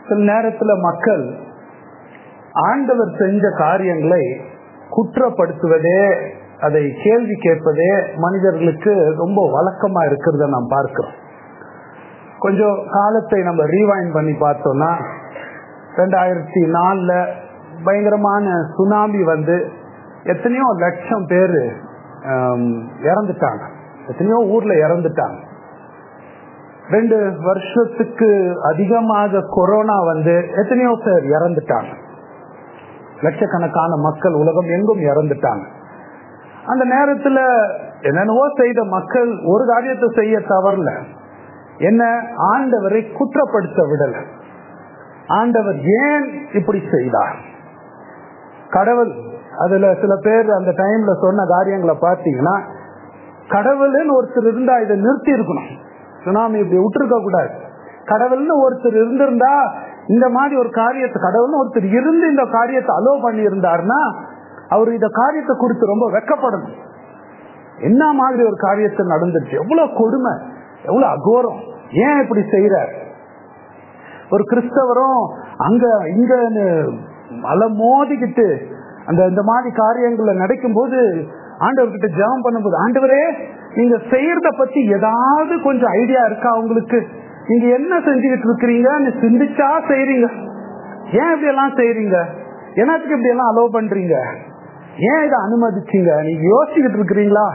சில நேரத்துல மக்கள் ஆண்டவர் செஞ்ச காரியங்களை குற்றப்படுத்துவதே அதை கேள்வி கேட்பதே மனிதர்களுக்கு ரொம்ப வழக்கமா இருக்கிறத நாம் பார்க்கிறோம் கொஞ்சம் காலத்தை நம்ம ரீவைண்ட் பண்ணி பார்த்தோம்னா ரெண்டாயிரத்தி நாலுல பயங்கரமான சுனாமி வந்து எத்தனையோ லட்சம் பேர் இறந்துட்டாங்க எத்தனையோ ஊர்ல இறந்துட்டாங்க ரெண்டு வருஷத்துக்கு அதிகமாக கொரோனா வந்து எத்தனையோ பேர் இறந்துட்டாங்க லட்சக்கணக்கான மக்கள் உலகம் எங்கும் இறந்துட்டாங்க அந்த நேரத்துல என்னென்னவோ செய்த மக்கள் ஒரு காரியத்தை செய்ய தவறல என்ன ஆண்டவரை குற்றப்படுத்த விடல ஆண்டவர் ஏன் இப்படி செய்தார் கடவுள் அதுல சில பேர் அந்த டைம்ல சொன்ன காரியங்களை பார்த்தீங்கன்னா கடவுள்னு ஒருத்தர் இருந்தா இதை நிறுத்தி இருக்கணும் சுனாமி இப்படி விட்டுருக்க கூடாது கடவுள்னு ஒருத்தர் இருந்திருந்தா இந்த மாதிரி ஒரு காரியத்தை கடவுள்னு ஒருத்தர் இருந்து இந்த காரியத்தை அலோ பண்ணி இருந்தாருன்னா அவர் இந்த காரியத்தை குறித்து ரொம்ப வெக்கப்படணும் என்ன மாதிரி ஒரு காரியத்தை நடந்துருச்சு எவ்வளவு கொடுமை எவ்வளவு அகோரம் ஏன் இப்படி செய்யறார் ஒரு கிறிஸ்தவரும் அங்க இங்க அல மோதிக்கிட்டு அந்த இந்த மாதிரி காரியங்கள்ல நடக்கும் போது ஆண்டவர்கிட்ட ஜெபம் பண்ணும்போது ஆண்டவரே நீங்க செய்யறத பத்தி ஏதாவது கொஞ்சம் ஐடியா இருக்கா உங்களுக்கு நீங்க என்ன செஞ்சுக்கிட்டு இருக்கிறீங்க சிந்திச்சா செய்றீங்க ஏன் இப்படி எல்லாம் செய்யறீங்க என்னத்துக்கு இப்படி எல்லாம் அலோவ் பண்றீங்க ஏன் இதை அனுமதிச்சீங்க நீங்க யோசிச்சுக்கிட்டு இருக்கிறீங்களா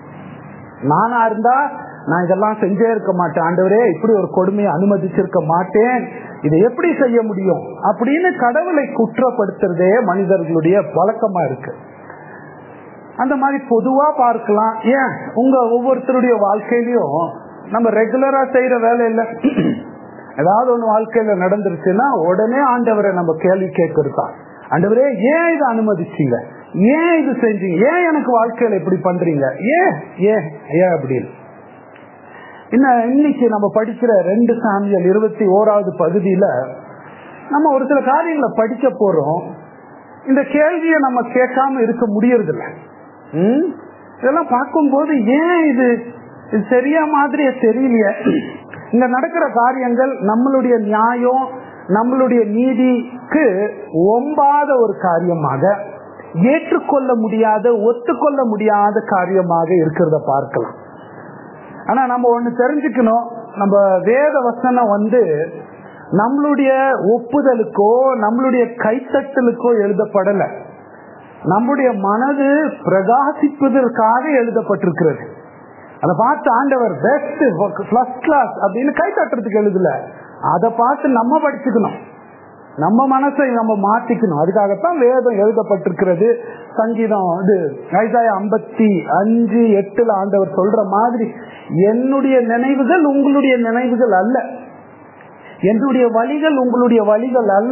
நானா இருந்தா நான் இதெல்லாம் செஞ்சே இருக்க மாட்டேன் ஆண்டவரே இப்படி ஒரு கொடுமையை அனுமதிச்சிருக்க மாட்டேன் இதை எப்படி செய்ய முடியும் அப்படின்னு கடவுளை குற்றப்படுத்துறதே மனிதர்களுடைய வழக்கமா இருக்கு அந்த மாதிரி பொதுவா பார்க்கலாம் ஏன் உங்க ஒவ்வொருத்தருடைய வாழ்க்கையிலயும் நம்ம ரெகுலரா செய்யற வேலை இல்ல ஏதாவது ஒண்ணு வாழ்க்கையில நடந்துருச்சுன்னா உடனே ஆண்டவரை நம்ம கேள்வி கேட்கறதா ஆண்டவரே ஏன் இதை அனுமதிச்சீங்க ஏன் இது செஞ்சீங்க ஏன் எனக்கு வாழ்க்கையில இப்படி பண்றீங்க ஏன் ஏன் ஏன் அப்படின்னு இன்னும் இன்னைக்கு நம்ம படிக்கிற ரெண்டு சாமியல் இருபத்தி ஓராவது பகுதியில நம்ம ஒரு சில காரியங்களை படிக்க போறோம் இந்த கேள்வியை நம்ம கேட்காம இருக்க முடியறதில்ல இதெல்லாம் பார்க்கும்போது ஏன் இது இது சரியா மாதிரியே தெரியலையே இங்க நடக்கிற காரியங்கள் நம்மளுடைய நியாயம் நம்மளுடைய நீதிக்கு ஒம்பாத ஒரு காரியமாக ஏற்றுக்கொள்ள முடியாத ஒத்துக்கொள்ள முடியாத காரியமாக இருக்கிறத பார்க்கலாம் ஆனா நம்ம ஒண்ணு தெரிஞ்சுக்கணும் நம்ம வேத வசனம் வந்து நம்மளுடைய ஒப்புதலுக்கோ நம்மளுடைய கைத்தட்டலுக்கோ எழுதப்படல நம்முடைய மனது பிரகாசிப்பதற்காக எழுதப்பட்டிருக்கிறது அதை பார்த்து ஆண்டவர் பெஸ்ட் ஃபர்ஸ்ட் கிளாஸ் அப்படின்னு கை தட்டுறதுக்கு எழுதல அதை பார்த்து நம்ம படிச்சுக்கணும் நம்ம மனசை நம்ம மாத்திக்கணும் அதுக்காகத்தான் வேதம் எழுதப்பட்டிருக்கிறது சங்கீதம் இது ஐசாய ஐம்பத்தி அஞ்சு எட்டுல ஆண்டவர் சொல்ற மாதிரி என்னுடைய நினைவுகள் உங்களுடைய நினைவுகள் அல்ல என்னுடைய வழிகள் உங்களுடைய வழிகள் அல்ல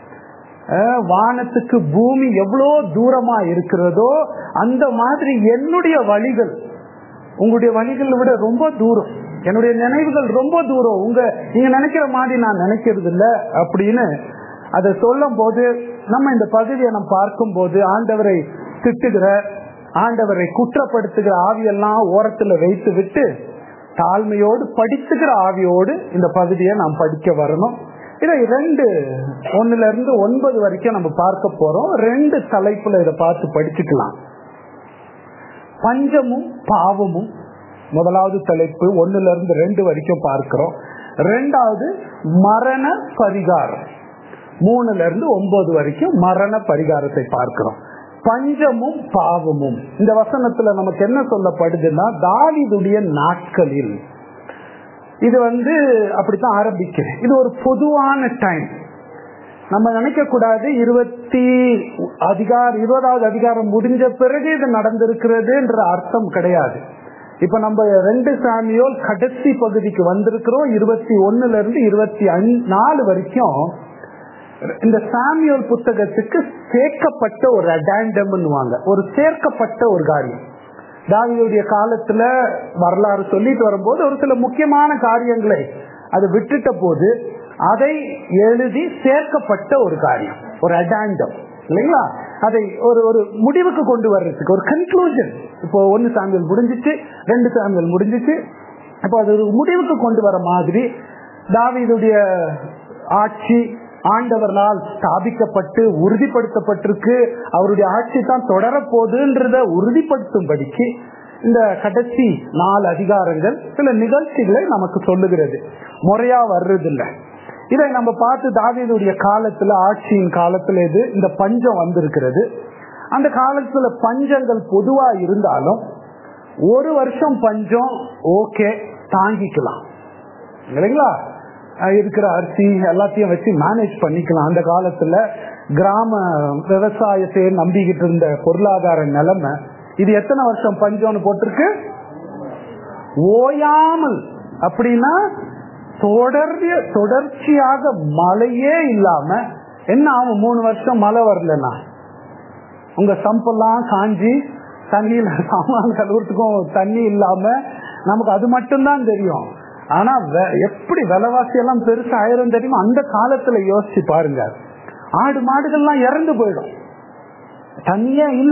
வானத்துக்கு பூமி எவ்வளோ தூரமா இருக்கிறதோ அந்த மாதிரி என்னுடைய வழிகள் உங்களுடைய வழிகளை விட ரொம்ப தூரம் என்னுடைய நினைவுகள் ரொம்ப தூரம் உங்க நீங்க நினைக்கிற மாதிரி நான் நினைக்கிறது இல்ல அப்படின்னு அதை சொல்லும் போது நம்ம இந்த பகுதியை நம்ம பார்க்கும் போது ஆண்டவரை திட்டுகிற ஆண்டவரை குற்றப்படுத்துகிற ஆவியெல்லாம் ஓரத்துல வைத்து விட்டு தாழ்மையோடு படித்துகிற ஆவியோடு இந்த பகுதியை நாம் படிக்க வரணும் இதை ரெண்டு ஒன்னுல இருந்து ஒன்பது வரைக்கும் நம்ம பார்க்க போறோம் ரெண்டு தலைப்புல இதை பார்த்து படிச்சுக்கலாம் பஞ்சமும் பாவமும் முதலாவது தலைப்பு ஒன்னுல இருந்து ரெண்டு வரைக்கும் பார்க்கிறோம் ரெண்டாவது மரண பரிகாரம் மூணுல இருந்து ஒன்பது வரைக்கும் மரண பரிகாரத்தை பார்க்கிறோம் பஞ்சமும் பாவமும் இந்த வசனத்துல நமக்கு என்ன சொல்லப்படுதுன்னா தாவிதுடைய நாட்களில் இது வந்து அப்படித்தான் ஆரம்பிக்கிறேன் இது ஒரு பொதுவான டைம் நம்ம நினைக்க கூடாது இருபத்தி அதிகார இருபதாவது அதிகாரம் முடிஞ்ச பிறகு இது நடந்திருக்கிறதுன்ற அர்த்தம் கிடையாது இப்ப நம்ம ரெண்டு சாமியோல் கடைசி பகுதிக்கு வந்திருக்கிறோம் இருபத்தி ஒண்ணுல இருந்து இருபத்தி நாலு வரைக்கும் இந்த சாமியோல் புத்தகத்துக்கு சேர்க்கப்பட்ட ஒரு அடாண்டம்னுவாங்க ஒரு சேர்க்கப்பட்ட ஒரு காரியம் தாவியுடைய காலத்துல வரலாறு சொல்லிட்டு வரும்போது ஒரு சில முக்கியமான காரியங்களை அது விட்டுட்ட போது அதை எழுதி சேர்க்கப்பட்ட ஒரு காரியம் ஒரு அடாண்டம் இல்லைங்களா அதை ஒரு ஒரு முடிவுக்கு கொண்டு வர்றதுக்கு ஒரு கன்க்ளூஷன் இப்போ ஒன்னு சாமியல் முடிஞ்சிச்சு ரெண்டு சாமியல் முடிஞ்சிச்சு இப்போ அது ஒரு முடிவுக்கு கொண்டு வர மாதிரி தாவிதுடைய ஆட்சி ஆண்டவர்களால் ஸ்தாபிக்கப்பட்டு உறுதிப்படுத்தப்பட்டிருக்கு அவருடைய ஆட்சி தான் தொடரப்போகுதுன்றத உறுதிப்படுத்தும்படிக்கு இந்த கடைசி நாலு அதிகாரங்கள் சில நிகழ்ச்சிகளை நமக்கு சொல்லுகிறது முறையா வர்றதில்லை இதை நம்ம பார்த்து தாவீதுடைய காலத்துல ஆட்சியின் காலத்துல இது இந்த பஞ்சம் வந்திருக்கிறது அந்த காலத்துல பஞ்சங்கள் பொதுவா இருந்தாலும் ஒரு வருஷம் பஞ்சம் ஓகே தாங்கிக்கலாம் இல்லைங்களா அஹ் இருக்கிற அரிசி எல்லாத்தையும் வச்சு மேனேஜ் பண்ணிக்கலாம் அந்த காலத்துல கிராம விவசாயத்தை நம்பிக்கிட்டு இருந்த பொருளாதார நிலைமை இது எத்தனை வருஷம் பஞ்சம்னு போட்டிருக்கு ஓயாமல் அப்படின்னா தொடர்ந்து தொடர்ச்சியாக மழையே இல்லாம என்ன ஆகும் மூணு வருஷம் மழை வரலன்னா உங்க சம்பெல்லாம் காஞ்சி தண்ணியில சாமான் கழுவுறதுக்கும் தண்ணி இல்லாம நமக்கு அது மட்டும்தான் தெரியும் ஆனா வெ- எப்படி விலைவாசி எல்லாம் பெருசா ஆயிரம் தெரியுமா அந்த காலத்துல யோசிச்சு பாருங்க ஆடு மாடுகள்லாம் இறந்து போயிடும் தண்ணியே இல்ல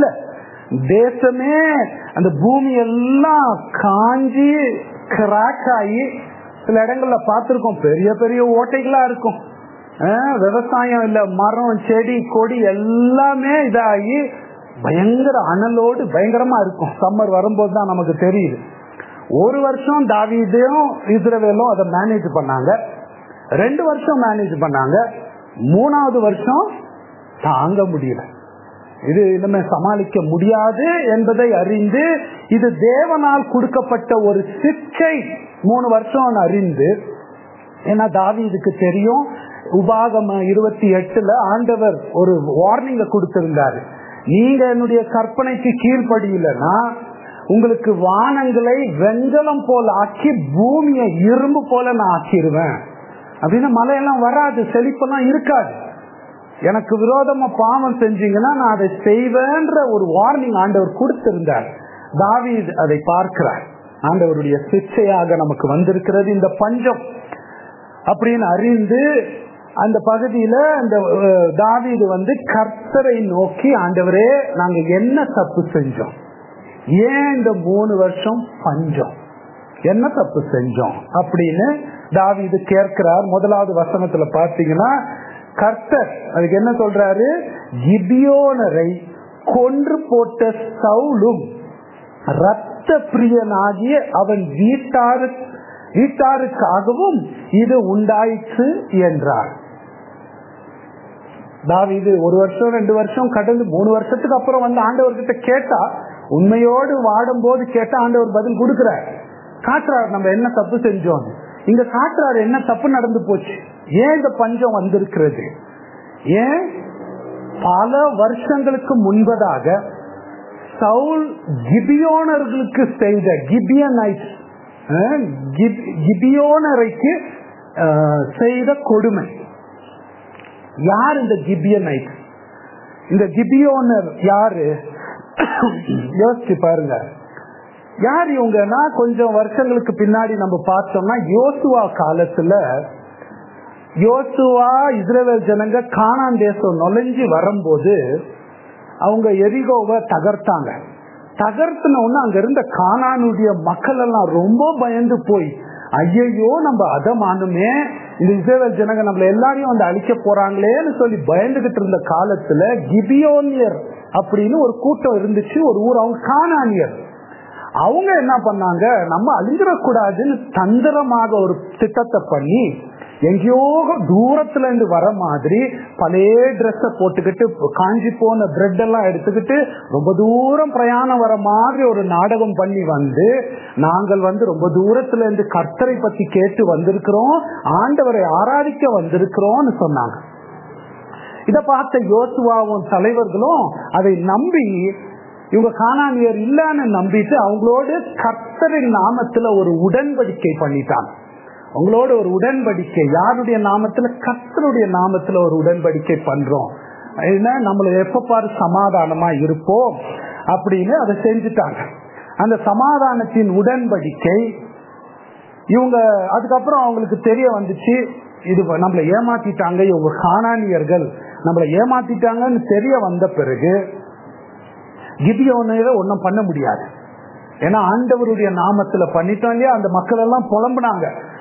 தேசமே அந்த பூமி எல்லாம் காஞ்சி கிராக் ஆகி சில இடங்கள்ல பார்த்திருக்கோம் பெரிய பெரிய ஓட்டைகளா இருக்கும் ஆஹ் விவசாயம் இல்ல மரம் செடி கொடி எல்லாமே இதாகி பயங்கர அனலோடு பயங்கரமா இருக்கும் சம்மர் வரும்போது தான் நமக்கு தெரியுது ஒரு வருஷம் தாவீதையும் இஸ்ரவேலும் அதை மேனேஜ் பண்ணாங்க ரெண்டு வருஷம் மேனேஜ் பண்ணாங்க மூணாவது வருஷம் தாங்க முடியல இது இனிமே சமாளிக்க முடியாது என்பதை அறிந்து இது தேவனால் கொடுக்கப்பட்ட ஒரு சிற்றை மூணு வருஷம் அறிந்து ஏன்னா தாவீதுக்கு தெரியும் உபாகம இருபத்தி எட்டுல ஆண்டவர் ஒரு வார்னிங்க கொடுத்திருந்தாரு நீங்க என்னுடைய கற்பனைக்கு கீழ்ப்படியிலன்னா உங்களுக்கு வானங்களை வெங்கலம் போல ஆக்கி பூமியை இரும்பு போல நான் ஆக்கிடுவேன் அப்படின்னா மழையெல்லாம் வராது செழிப்பெல்லாம் இருக்காது எனக்கு விரோதமா பாவம் செஞ்சீங்கன்னா நான் அதை செய்வேன்ற ஒரு வார்னிங் ஆண்டவர் கொடுத்திருந்தார் தாவீது அதை பார்க்கிறார் ஆண்டவருடைய சிக்ஷையாக நமக்கு வந்திருக்கிறது இந்த பஞ்சம் அப்படின்னு அறிந்து அந்த பகுதியில அந்த அஹ், தாவீது வந்து கர்த்தரை நோக்கி ஆண்டவரே நாங்க என்ன தப்பு செஞ்சோம் ஏன் இந்த மூணு வருஷம் பஞ்சம் என்ன தப்பு செஞ்சோம் அப்படின்னு தாவீது கேட்கிறார் முதலாவது வசனத்துல பாத்தீங்கன்னா கர்த்தர் அதுக்கு என்ன சொல்றாரு கிபியோனரை கொன்று போட்ட சவுலும் ரத்த பிரியனாகிய அவன் வீட்டாரு வீட்டாருக்காகவும் இது உண்டாயிற்று என்றார் தாவீது ஒரு வருஷம் ரெண்டு வருஷம் கடந்து மூணு வருஷத்துக்கு அப்புறம் வந்து ஆண்டவர்கிட்ட கேட்டா உண்மையோடு வாடும் போது கேட்டா ஆண்டவர் பதில் கொடுக்கிறார் காட்டுறார் நம்ம என்ன தப்பு செஞ்சோம் இங்க காட்டுறாரு என்ன தப்பு நடந்து போச்சு ஏன் இந்த பஞ்சம் வந்திருக்கிறது ஏன் பல வருஷங்களுக்கு முன்பதாக சவுல் கிபியோனர்களுக்கு செய்த கிபியனைட் கிபியோனரைக்கு அஹ், செய்த கொடுமை யார் இந்த கிபியனைட் இந்த கிபியோனர் யாரு யோசிச்சு பாருங்க யார் இவங்கன்னா கொஞ்சம் வருஷங்களுக்கு பின்னாடி நம்ம பார்த்தோம்னா யோசுவா காலத்துல யோசுவா இஸ்ரேல் ஜனங்க கானான் தேசம் நுழைஞ்சு வரும்போது அவங்க எரிகோவை தகர்த்தாங்க தகர்த்தின உடனே அங்க இருந்த கானானுடைய மக்கள் எல்லாம் ரொம்ப பயந்து போய் ஐயையோ நம்ம அதமானுமே இந்த இஸ்ரேல் ஜனங்க நம்மள எல்லாரையும் வந்து அழிக்க போறாங்களேன்னு சொல்லி பயந்துகிட்டு இருந்த காலத்துல கிபியோனியர் அப்படின்னு ஒரு கூட்டம் இருந்துச்சு ஒரு ஊர் அவங்க கானானியர் அவங்க என்ன பண்ணாங்க நம்ம அழிஞ்சிடக்கூடாதுன்னு தந்திரமாக ஒரு திட்டத்தை பண்ணி எங்கேயோ தூரத்துல இருந்து வர மாதிரி பழைய ட்ரெஸ்ஸ போட்டுக்கிட்டு காஞ்சி போன பிரெட் எல்லாம் எடுத்துக்கிட்டு ரொம்ப தூரம் பிரயாணம் வர மாதிரி ஒரு நாடகம் பண்ணி வந்து நாங்கள் வந்து ரொம்ப தூரத்துல இருந்து கர்த்தரை பத்தி கேட்டு வந்திருக்கிறோம் ஆண்டவரை ஆராதிக்க வந்திருக்கிறோம்னு சொன்னாங்க இத பார்த்த யோசுவாவும் தலைவர்களும் அதை நம்பி இவங்க காணானியர் இல்லன்னு நம்பிட்டு அவங்களோடு கர்த்தரின் நாமத்துல ஒரு உடன்படிக்கை பண்ணிட்டாங்க அவங்களோட ஒரு உடன்படிக்கை யாருடைய நாமத்துல கர்த்தருடைய நாமத்துல ஒரு உடன்படிக்கை பண்றோம் என்ன நம்மள எப்ப பாரு சமாதானமா இருப்போம் அப்படின்னு அதை செஞ்சுட்டாங்க அந்த சமாதானத்தின் உடன்படிக்கை இவங்க அதுக்கப்புறம் அவங்களுக்கு தெரிய வந்துச்சு இது நம்மளை ஏமாத்திட்டாங்க இவங்க காணானியர்கள் நம்மளை ஏமாத்திட்டாங்கன்னு தெரிய வந்த பிறகு கிபியோனையில ஒன்னும் பண்ண முடியாது ஏன்னா ஆண்டவருடைய நாமத்துல பண்ணிட்டோம் இல்லையா அந்த மக்கள் எல்லாம் புலம்புனாங்க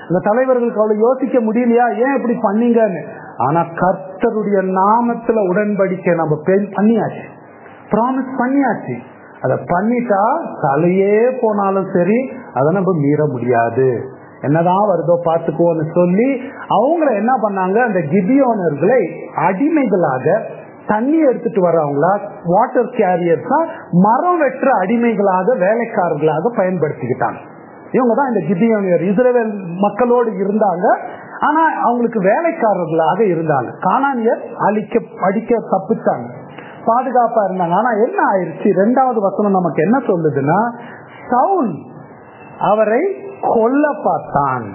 இந்த தலைவர்களுக்கு அவ்வளவு யோசிக்க முடியலையா ஏன் இப்படி பண்ணீங்கன்னு ஆனா கர்த்தருடைய நாமத்துல உடன்படிக்கை நம்ம பெண் பண்ணியாச்சு ப்ராமிஸ் பண்ணியாச்சு அதை பண்ணிட்டா தலையே போனாலும் சரி அதை நம்ம மீற முடியாது என்னதான் வருதோ பார்த்துக்கோன்னு சொல்லி அவங்கள என்ன பண்ணாங்க அந்த கிபியோனர்களை அடிமைகளாக தண்ணி எடுத்துட்டு வர்றவங்களா வாட்டர் கேரியர்ஸா மரம் வெற்ற அடிமைகளாக வேலைக்காரர்களாக பயன்படுத்திக்கிட்டாங்க இவங்க தான் இந்த கிபியோனியர் இஸ்ரேல் மக்களோடு இருந்தாங்க ஆனா அவங்களுக்கு வேலைக்காரர்களாக இருந்தாங்க காணானியர் அழிக்க அடிக்க தப்பிச்சாங்க பாதுகாப்பா இருந்தாங்க ஆனா என்ன ஆயிடுச்சு ரெண்டாவது வசனம் நமக்கு என்ன சொல்லுதுன்னா சவுல் அவரை கொல்ல பார்த்தான்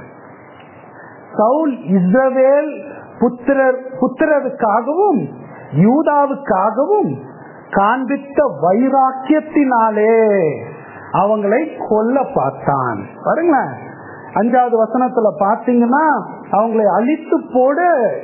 சவுல் இஸ்ரவேல் புத்திரர் புத்திரருக்காகவும் யூதாவுக்காகவும் காண்பித்த வைராக்கியத்தினாலே அவங்களை கொல்ல பார்த்தான் பாருங்களேன் அஞ்சாவது வசனத்துல பாத்தீங்கன்னா அவங்களை அழித்து போட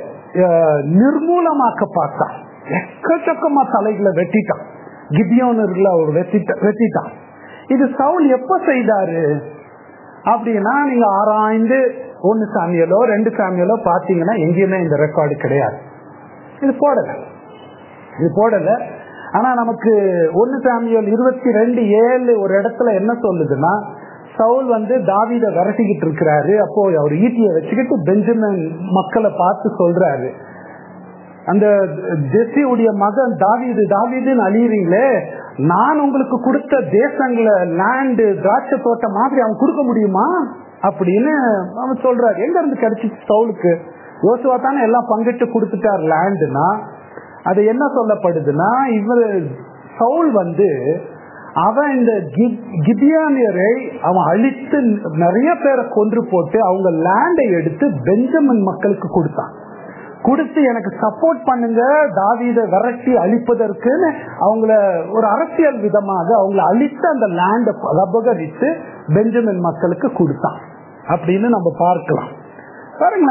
நிர்மூலமாக்க பார்த்தான் எக்கச்சக்கமா தலைகளை வெட்டிட்டான் கிபியோனர்களை அவர் வெட்டிட்ட வெட்டிட்டான் இது சவுல் எப்ப செய்தாரு அப்படின்னா நீங்க ஆராய்ந்து ஒன்னு சாமியலோ ரெண்டு சாமியலோ பாத்தீங்கன்னா எங்கேயுமே இந்த ரெக்கார்டு கிடையாது இது போடல இது போடல ஆனா நமக்கு ஒன்னு சாமியல் இருபத்தி ரெண்டு ஏழு ஒரு இடத்துல என்ன சொல்லுதுன்னா சவுல் வந்து தாவித விரட்டிக்கிட்டு இருக்கிறாரு அப்போ அவர் ஈட்டியை வச்சுக்கிட்டு பெஞ்சமின் மக்களை பார்த்து சொல்றாரு அந்த ஜெஸ்ஸியுடைய மகன் தாவீது தாவீதுன்னு அழியறீங்களே நான் உங்களுக்கு கொடுத்த தேசங்களை லேண்டு திராட்சை தோட்டம் மாதிரி அவன் கொடுக்க முடியுமா அப்படின்னு அவன் சொல்றாரு எங்க இருந்து கிடைச்சி சவுலுக்கு யோசுவா தானே எல்லாம் பங்கிட்டு கொடுத்துட்டார் லேண்டுனா அது என்ன சொல்லப்படுதுன்னா இவர் சவுல் வந்து அவன் இந்த கிபியானியரை அவன் அழித்து நிறைய பேரை கொன்று போட்டு அவங்க லேண்டை எடுத்து பெஞ்சமின் மக்களுக்கு கொடுத்தான் கொடுத்து எனக்கு சப்போர்ட் பண்ணுங்க தாவீத விரட்டி அழிப்பதற்குன்னு அவங்கள ஒரு அரசியல் விதமாக அவங்கள அழித்து அந்த லேண்டை அபகரித்து பெஞ்சமின் மக்களுக்கு கொடுத்தான் அப்படின்னு நம்ம பார்க்கலாம் பாருங்க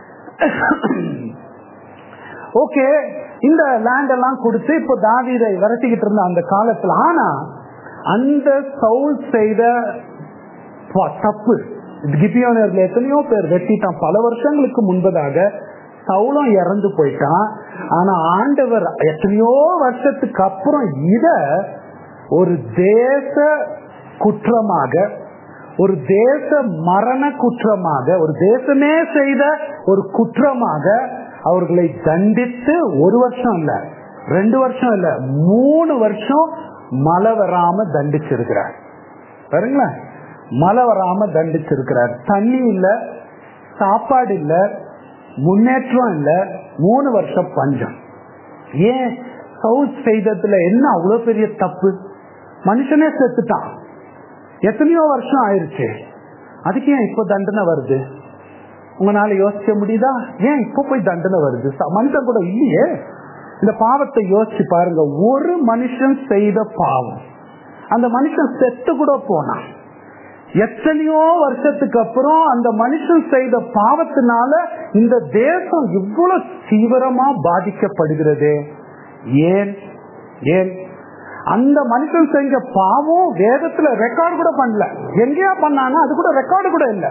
ஓகே இந்த லேண்ட் எல்லாம் கொடுத்து இப்போ தாவீதை விரட்டிக்கிட்டு இருந்த அந்த காலத்துல ஆனா அந்த சவுல் செய்த தப்பு கிபியோனர்ல எத்தனையோ பேர் வெட்டிட்டான் பல வருஷங்களுக்கு முன்பதாக சவுலம் இறந்து போயிட்டான் ஆனா ஆண்டவர் எத்தனையோ வருஷத்துக்கு அப்புறம் இத ஒரு தேச குற்றமாக ஒரு தேச மரண குற்றமாக ஒரு தேசமே செய்த ஒரு குற்றமாக அவர்களை தண்டித்து ஒரு வருஷம் இல்ல ரெண்டு வருஷம் இல்ல மூணு வருஷம் மழை வராம தண்டிச்சிருக்கிறார் பாருங்களேன் மழை வராம தண்டிச்சிருக்கிறார் தண்ணி இல்ல சாப்பாடு இல்ல முன்னேற்றம் இல்ல மூணு வருஷம் பஞ்சம் ஏன் சவுத் செய்ததுல என்ன அவ்வளவு பெரிய தப்பு மனுஷனே செத்துட்டான் எத்தனையோ வருஷம் ஆயிருச்சு அதுக்கு ஏன் இப்போ தண்டனை வருது உங்களால யோசிக்க முடியுதா ஏன் இப்போ போய் தண்டனை வருது மனுஷன் கூட இல்லையே இந்த பாவத்தை யோசிச்சு பாருங்க ஒரு மனுஷன் செய்த பாவம் அந்த மனுஷன் செத்து கூட போனான் எத்தனையோ வருஷத்துக்கு அப்புறம் அந்த மனுஷன் செய்த பாவத்தினால இந்த தேசம் இவ்வளவு தீவிரமா பாதிக்கப்படுகிறது ஏன் ஏன் அந்த மனுஷன் செஞ்ச பாவம் வேதத்துல ரெக்கார்டு கூட பண்ணல எங்கேயா பண்ணானா அது கூட ரெக்கார்டு கூட இல்லை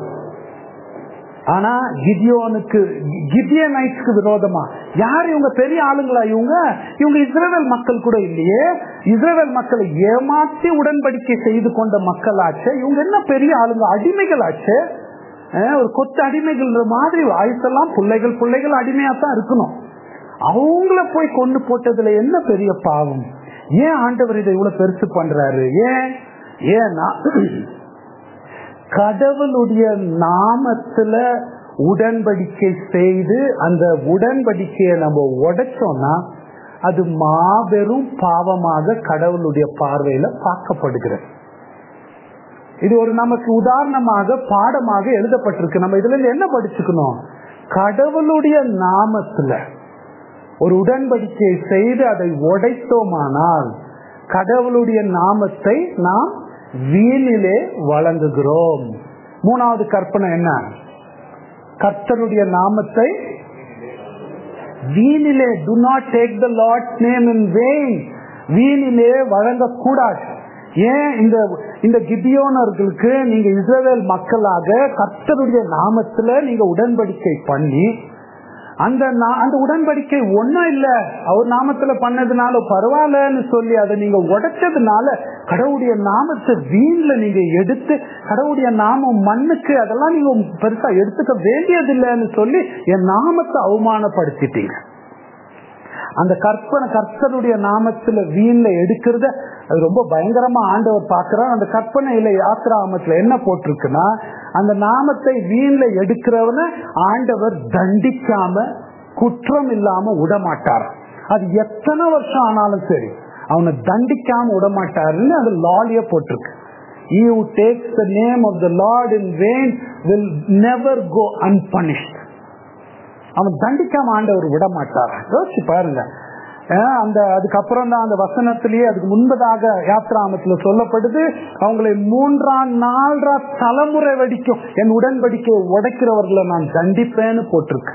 ஆனா கிதியோனுக்கு கிதியனைட்ஸ்க்கு விரோதமா யார் இவங்க பெரிய ஆளுங்களா இவங்க இவங்க இஸ்ரேல் மக்கள் கூட இல்லையே இஸ்ரேல் மக்களை ஏமாற்றி உடன்படிக்கை செய்து கொண்ட மக்களாச்சு இவங்க என்ன பெரிய ஆளுங்க அடிமைகளாச்சு ஒரு கொத்து அடிமைகள் மாதிரி ஆயுசெல்லாம் பிள்ளைகள் பிள்ளைகள் அடிமையா தான் இருக்கணும் அவங்கள போய் கொண்டு போட்டதுல என்ன பெரிய பாவம் ஏன் ஆண்டவர் இதை இவ்வளவு பெருசு பண்றாரு ஏன் ஏன்னா கடவுளுடைய நாமத்துல உடன்படிக்கை செய்து அந்த உடன்படிக்கையை நம்ம உடைச்சோம்னா அது மாபெரும் பாவமாக கடவுளுடைய பார்வையில பார்க்கப்படுகிறது இது ஒரு நமக்கு உதாரணமாக பாடமாக எழுதப்பட்டிருக்கு நம்ம இதுல இருந்து என்ன படிச்சுக்கணும் கடவுளுடைய நாமத்துல ஒரு உடன்படிக்கை செய்து அதை உடைத்தோமானால் கடவுளுடைய நாமத்தை நாம் வீணிலே வழங்குகிறோம் மூணாவது கற்பனை என்ன கர்த்தருடைய நாமத்தை வீணிலே do not take the Lord name in vain வீணிலே வழங்கக்கூடாது ஏன் இந்த இந்த கிபியோனர்களுக்கு நீங்க இஸ்ரவேல் மக்களாக கர்த்தருடைய நாமத்துல நீங்க உடன்படிக்கை பண்ணி அந்த நா- அந்த உடன்படிக்கை ஒன்னும் இல்ல அவர் நாமத்துல பண்ணதுனால பரவாயில்லன்னு சொல்லி அதை நீங்க உடைச்சதுனால கடவுளுடைய நாமத்தை வீண்ல நீங்க எடுத்து கடவுளுடைய நாமம் மண்ணுக்கு அதெல்லாம் நீங்க பெருசா எடுத்துக்க வேண்டியதில்லைன்னு சொல்லி என் நாமத்தை அவமானப்படுத்திட்டீங்க அந்த கற்பனை கர்த்தருடைய நாமத்துல வீண்ல எடுக்கிறத அது ரொம்ப பயங்கரமா ஆண்டவர் பார்க்கிறார் அந்த கற்பனையில யாத்திராமத்துல என்ன போட்டிருக்குன்னா அந்த நாமத்தை வீண்ல எடுக்கிறவன ஆண்டவர் தண்டிக்காம குற்றம் இல்லாம விடமாட்டார் அது எத்தனை வருஷம் ஆனாலும் சரி அவனை தண்டிக்காம விடமாட்டாருன்னு அது லாலிய போட்டிருக்கு He who takes the name of the Lord in vain will never go unpunished. அவன் தண்டிக்காம ஆண்டவர் விட மாட்டார் யோசிச்சு பாருங்க அஹ் அந்த அதுக்கப்புறம் தான் அந்த வசனத்திலேயே அதுக்கு முன்பதாக யாத்ராமத்துல சொல்லப்படுது அவங்களை மூன்றாம் நாலரா தலைமுறை வடிக்கும் என் உடன்படிக்கையை உடைக்கிறவர்களை நான் தண்டிப்பேன்னு போட்டிருக்கு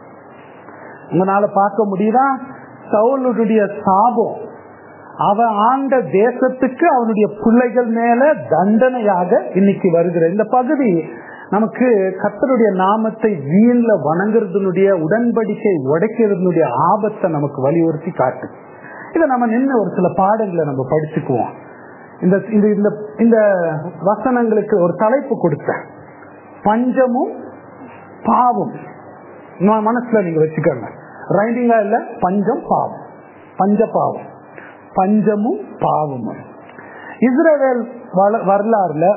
உங்களால பார்க்க முடியுதா சவுலுடைய சாபம் அவன் ஆண்ட தேசத்துக்கு அவனுடைய பிள்ளைகள் மேல தண்டனையாக இன்னைக்கு வருகிற இந்த பகுதி நமக்கு கர்த்தருடைய நாமத்தை வீண்ல வணங்குறதுனுடைய உடன்படிக்கை உடைக்கிறதுனுடைய ஆபத்தை நமக்கு வலியுறுத்தி காட்டு இதை நம்ம நின்று ஒரு சில பாடங்களை நம்ம படிச்சுக்குவோம் இந்த இந்த இந்த இந்த வசனங்களுக்கு ஒரு தலைப்பு கொடுத்தேன் பஞ்சமும் பாவம் ம- மனசுல நீங்க வச்சுக்கோங்க ரைடிங்கா இல்ல பஞ்சம் பாவம் பஞ்ச பாவம் பஞ்சமும் பாவமும் இஸ்ரவேல் வள- வரலாறுல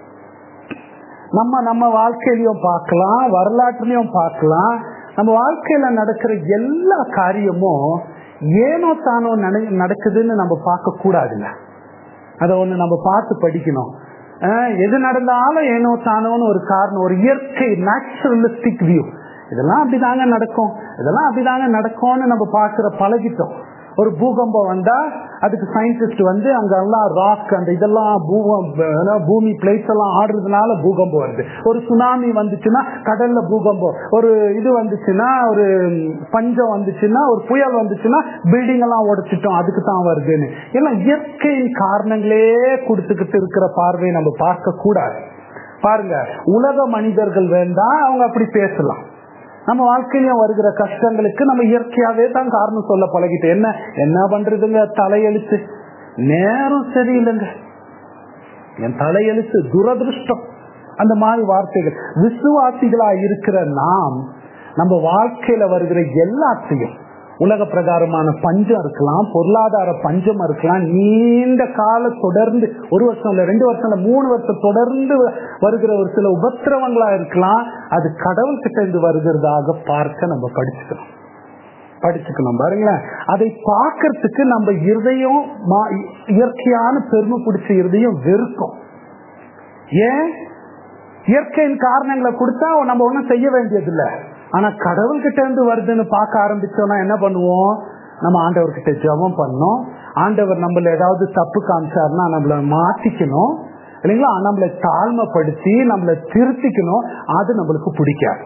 நம்ம நம்ம வாழ்க்கையிலயும் பார்க்கலாம் வரலாற்றுலயும் பார்க்கலாம் நம்ம வாழ்க்கையில நடக்கிற எல்லா காரியமும் ஏனோ தானோ நட- நடக்குதுன்னு நம்ம பார்க்க கூடாதுங்க அதை ஒண்ணு நம்ம பார்த்து படிக்கணும் அஹ் எது நடந்தாலும் ஏனோ தானோன்னு ஒரு காரணம் ஒரு இயற்கை நேச்சுரலிஸ்டிக் வியூ இதெல்லாம் அப்படிதாங்க நடக்கும் இதெல்லாம் அப்படிதாங்க நடக்கும்னு நம்ம பார்க்கிற பழகிட்டோம் ஒரு பூகம்பம் வந்தா அதுக்கு சயின்டிஸ்ட் வந்து அங்கெல்லாம் ராக் அந்த இதெல்லாம் பூகம் அஹ் பூமி பிளேட்ஸ் எல்லாம் ஆடுறதுனால பூகம்பம் வருது ஒரு சுனாமி வந்துச்சுன்னா கடல்ல பூகம்பம் ஒரு இது வந்துச்சுன்னா ஒரு பஞ்சம் வந்துச்சுன்னா ஒரு புயல் வந்துச்சுன்னா பில்டிங் எல்லாம் உடைச்சிட்டோம் அதுக்கு தான் வருதுன்னு எல்லாம் இயற்கையின் காரணங்களே கொடுத்துக்கிட்டு இருக்கிற பார்வையை நம்ம பார்க்க கூடாது பாருங்க உலக மனிதர்கள் வேண்டாம் அவங்க அப்படி பேசலாம் நம்ம வாழ்க்கையிலும் வருகிற கஷ்டங்களுக்கு நம்ம இயற்கையாவே தான் காரணம் சொல்ல பழகிட்டு என்ன என்ன பண்றதுங்க தலையெழுத்து நேரம் சரியில்லைங்க என் தலையெழுத்து துரதிருஷ்டம் அந்த மாதிரி வார்த்தைகள் விசுவாசிகளா இருக்கிற நாம் நம்ம வாழ்க்கையில வருகிற எல்லாத்தையும் உலக பிரகாரமான பஞ்சம் இருக்கலாம் பொருளாதார பஞ்சம் இருக்கலாம் நீண்ட கால தொடர்ந்து ஒரு வருஷம் இல்ல ரெண்டு வருஷம் இல்ல மூணு வருஷம் தொடர்ந்து வருகிற ஒரு சில உபத்திரவங்களா இருக்கலாம் அது கடவுள் கிட்ட இருந்து வருகிறதாக பார்க்க நம்ம படிச்சுக்கணும் படிச்சுக்கணும் பாருங்களேன் அதை பார்க்கறதுக்கு நம்ம இருதயம் மா- இயற்கையான பெருமை பிடிச்ச இருதயம் வெறுக்கும் ஏன் இயற்கையின் காரணங்களை கொடுத்தா நம்ம ஒண்ணும் செய்ய வேண்டியதில்லை ஆனா கடவுள் கிட்ட இருந்து வருதுன்னு பார்க்க ஆரம்பிச்சோம்னா என்ன பண்ணுவோம் நம்ம ஆண்டவர் கிட்ட ஜெபம் பண்ணோம் ஆண்டவர் நம்மள ஏதாவது தப்பு காமிச்சாருன்னா நம்மள மாத்திக்கணும் இல்லைங்களா நம்மளை தாழ்மைப்படுத்தி நம்மளை திருத்திக்கணும் அது நம்மளுக்கு பிடிக்காது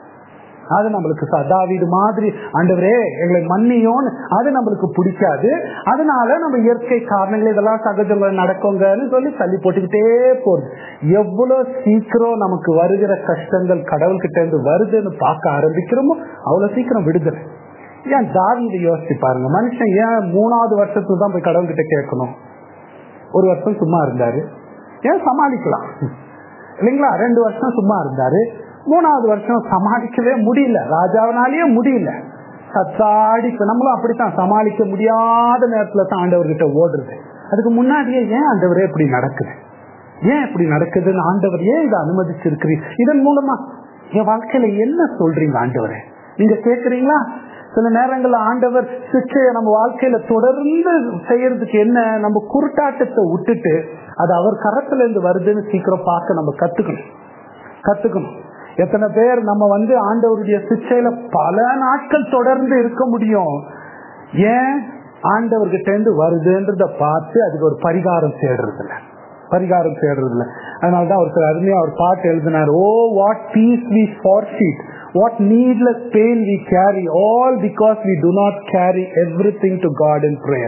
அது நம்மளுக்கு சதாவீது மாதிரி ஆண்டவரே எங்களை மன்னியோன்னு அது நம்மளுக்கு பிடிக்காது அதனால நம்ம இயற்கை காரணங்கள் இதெல்லாம் சகஜங்கள் நடக்குங்கன்னு சொல்லி தள்ளி போட்டுக்கிட்டே போகுது எவ்வளவு சீக்கிரம் நமக்கு வருகிற கஷ்டங்கள் கடவுள் கிட்ட இருந்து வருதுன்னு பார்க்க ஆரம்பிக்கிறோமோ அவ்வளவு சீக்கிரம் விடுதலை ஏன் தாவீது யோசிச்சு பாருங்க மனுஷன் ஏன் மூணாவது வருஷத்துக்கு தான் போய் கடவுள் கிட்ட கேட்கணும் ஒரு வருஷம் சும்மா இருந்தாரு ஏன் சமாளிக்கலாம் இல்லைங்களா ரெண்டு வருஷம் சும்மா இருந்தாரு மூணாவது வருஷம் சமாளிக்கவே முடியல ராஜாவினாலேயே முடியல சத்தாடி இப்ப நம்மளும் அப்படித்தான் சமாளிக்க முடியாத நேரத்துல தான் ஆண்டவர்கிட்ட ஓடுறது அதுக்கு முன்னாடியே ஏன் ஆண்டவரே இப்படி நடக்குது ஏன் இப்படி நடக்குதுன்னு ஆண்டவர் ஏன் இதை அனுமதிச்சிருக்கிறீங்க இதன் மூலமா என் வாழ்க்கையில என்ன சொல்றீங்க ஆண்டவரே நீங்க கேக்குறீங்களா சில நேரங்கள்ல ஆண்டவர் சிக்ஷையை நம்ம வாழ்க்கையில தொடர்ந்து செய்யறதுக்கு என்ன நம்ம குருட்டாட்டத்தை விட்டுட்டு அது அவர் கரத்துல இருந்து வருதுன்னு சீக்கிரம் பார்க்க நம்ம கத்துக்கணும் கத்துக்கணும் எத்தனை பேர் நம்ம வந்து ஆண்டவருடைய சிக்ஷையில பல நாட்கள் தொடர்ந்து இருக்க முடியும் ஏன் ஆண்டவர்கிட்ட இருந்து வருதுன்றத பார்த்து அதுக்கு ஒரு பரிகாரம் தேடுறது இல்ல பரிகாரம் தேடுறது இல்ல அதனாலதான் ஒருத்தர் அருமையா ஒரு பாட்டு எழுதினார் oh what peace we forfeit what needless pain we carry all because we do not carry everything to God in prayer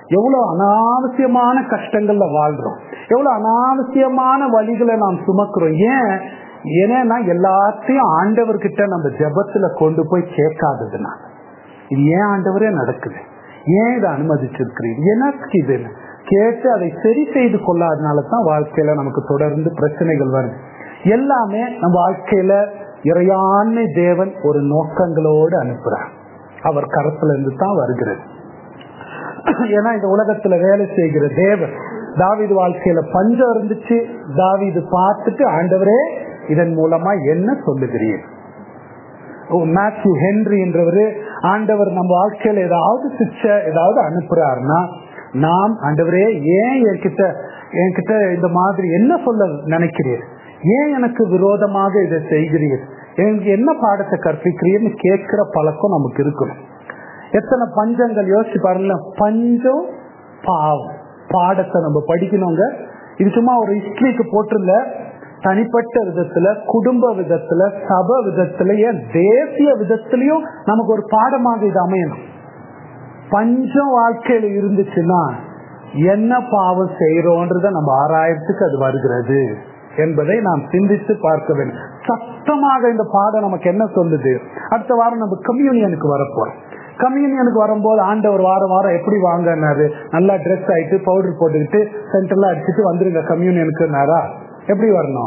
எவ்வளவு அனாவசியமான கஷ்டங்கள்ல வாழ்றோம் எவ்வளவு அனாவசியமான வழிகளை நாம் சுமக்கிறோம் ஏன் ஏன்னா எல்லாத்தையும் ஆண்டவர்கிட்ட நம்ம ஜபத்துல கொண்டு போய் கேட்காததுனால இது ஏன் ஆண்டவரே நடக்குது ஏன் இதை அனுமதிச்சிருக்கிறீங்க எனக்கு இது கேட்டு அதை சரி செய்து கொள்ளாதனால தான் வாழ்க்கையில நமக்கு தொடர்ந்து பிரச்சனைகள் வருது எல்லாமே நம்ம வாழ்க்கையில இறையாண்மை தேவன் ஒரு நோக்கங்களோடு அனுப்புறார் அவர் கரத்துல இருந்து தான் வருகிறது ஏன்னா இந்த உலகத்துல வேலை செய்கிற தேவன் தாவிது வாழ்க்கையில பஞ்சம் இருந்துச்சு தாவிது பார்த்துட்டு ஆண்டவரே இதன் மூலமா என்ன சொல்லுகிறீர் மேத்யூ ஹென்ரி என்றவரு ஆண்டவர் நம்ம வாழ்க்கையில ஏதாவது சிக்ஷை ஏதாவது அனுப்புறாருன்னா நாம் ஆண்டவரே ஏன் என்கிட்ட என்கிட்ட இந்த மாதிரி என்ன சொல்ல நினைக்கிறீர் ஏன் எனக்கு விரோதமாக இதை செய்கிறீர் எனக்கு என்ன பாடத்தை கற்பிக்கிறீர்னு கேட்கிற பழக்கம் நமக்கு இருக்கணும் எத்தனை பஞ்சங்கள் யோசிச்சு பாருங்களேன் பஞ்சம் பாவம் பாடத்தை நம்ம படிக்கணுங்க இது சும்மா ஒரு ஹிஸ்டரிக்கு போட்டிருந்த தனிப்பட்ட விதத்துல குடும்ப விதத்துல சப விதத்துல ஏன் தேசிய விதத்திலையும் நமக்கு ஒரு பாடமாக இது அமையணும் பஞ்சம் வாழ்க்கையில இருந்துச்சுன்னா என்ன பாவம் செய்யறோன்றத நம்ம ஆராயத்துக்கு அது வருகிறது என்பதை நாம் சிந்தித்து பார்க்க வேண்டும் சத்தமாக இந்த பாடம் நமக்கு என்ன சொல்லுது அடுத்த வாரம் நம்ம கம்யூனியனுக்கு வரப்போறோம் கம்யூனியனுக்கு வரும்போது ஆண்டவர் வாரம் வாரம் எப்படி வாங்கினாரு நல்லா ட்ரெஸ் ஆயிட்டு பவுடர் போட்டுக்கிட்டு சென்டர்ல அடிச்சுட்டு வந்துருங்க கம்யூனியனுக்குனாரா எப்படி வரணும்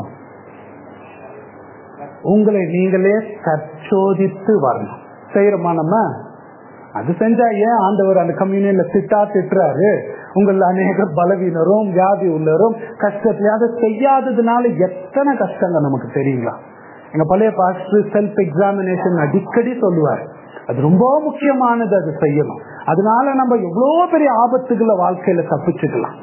உங்களை நீங்களே தற்சோதித்து வரணும் செய்யறோமா நம்ம அது செஞ்சா ஏன் ஆண்டவர் அந்த கம்யூனியன்ல திட்டா திட்டுறாரு உங்கள அநேக பலவீனரும் வியாதி உள்ளவரும் கஷ்டத்துல அதை செய்யாததுனால எத்தனை கஷ்டங்கள் நமக்கு தெரியுங்களா எங்க பழைய பாஸ்டர் செல்ஃப் எக்ஸாமினேஷன் அடிக்கடி சொல்லுவார் அது ரொம்ப முக்கியமானது அது செய்யணும் அதனால நம்ம எவ்வளவு பெரிய ஆபத்துகளை வாழ்க்கையில தப்பிச்சுக்கலாம்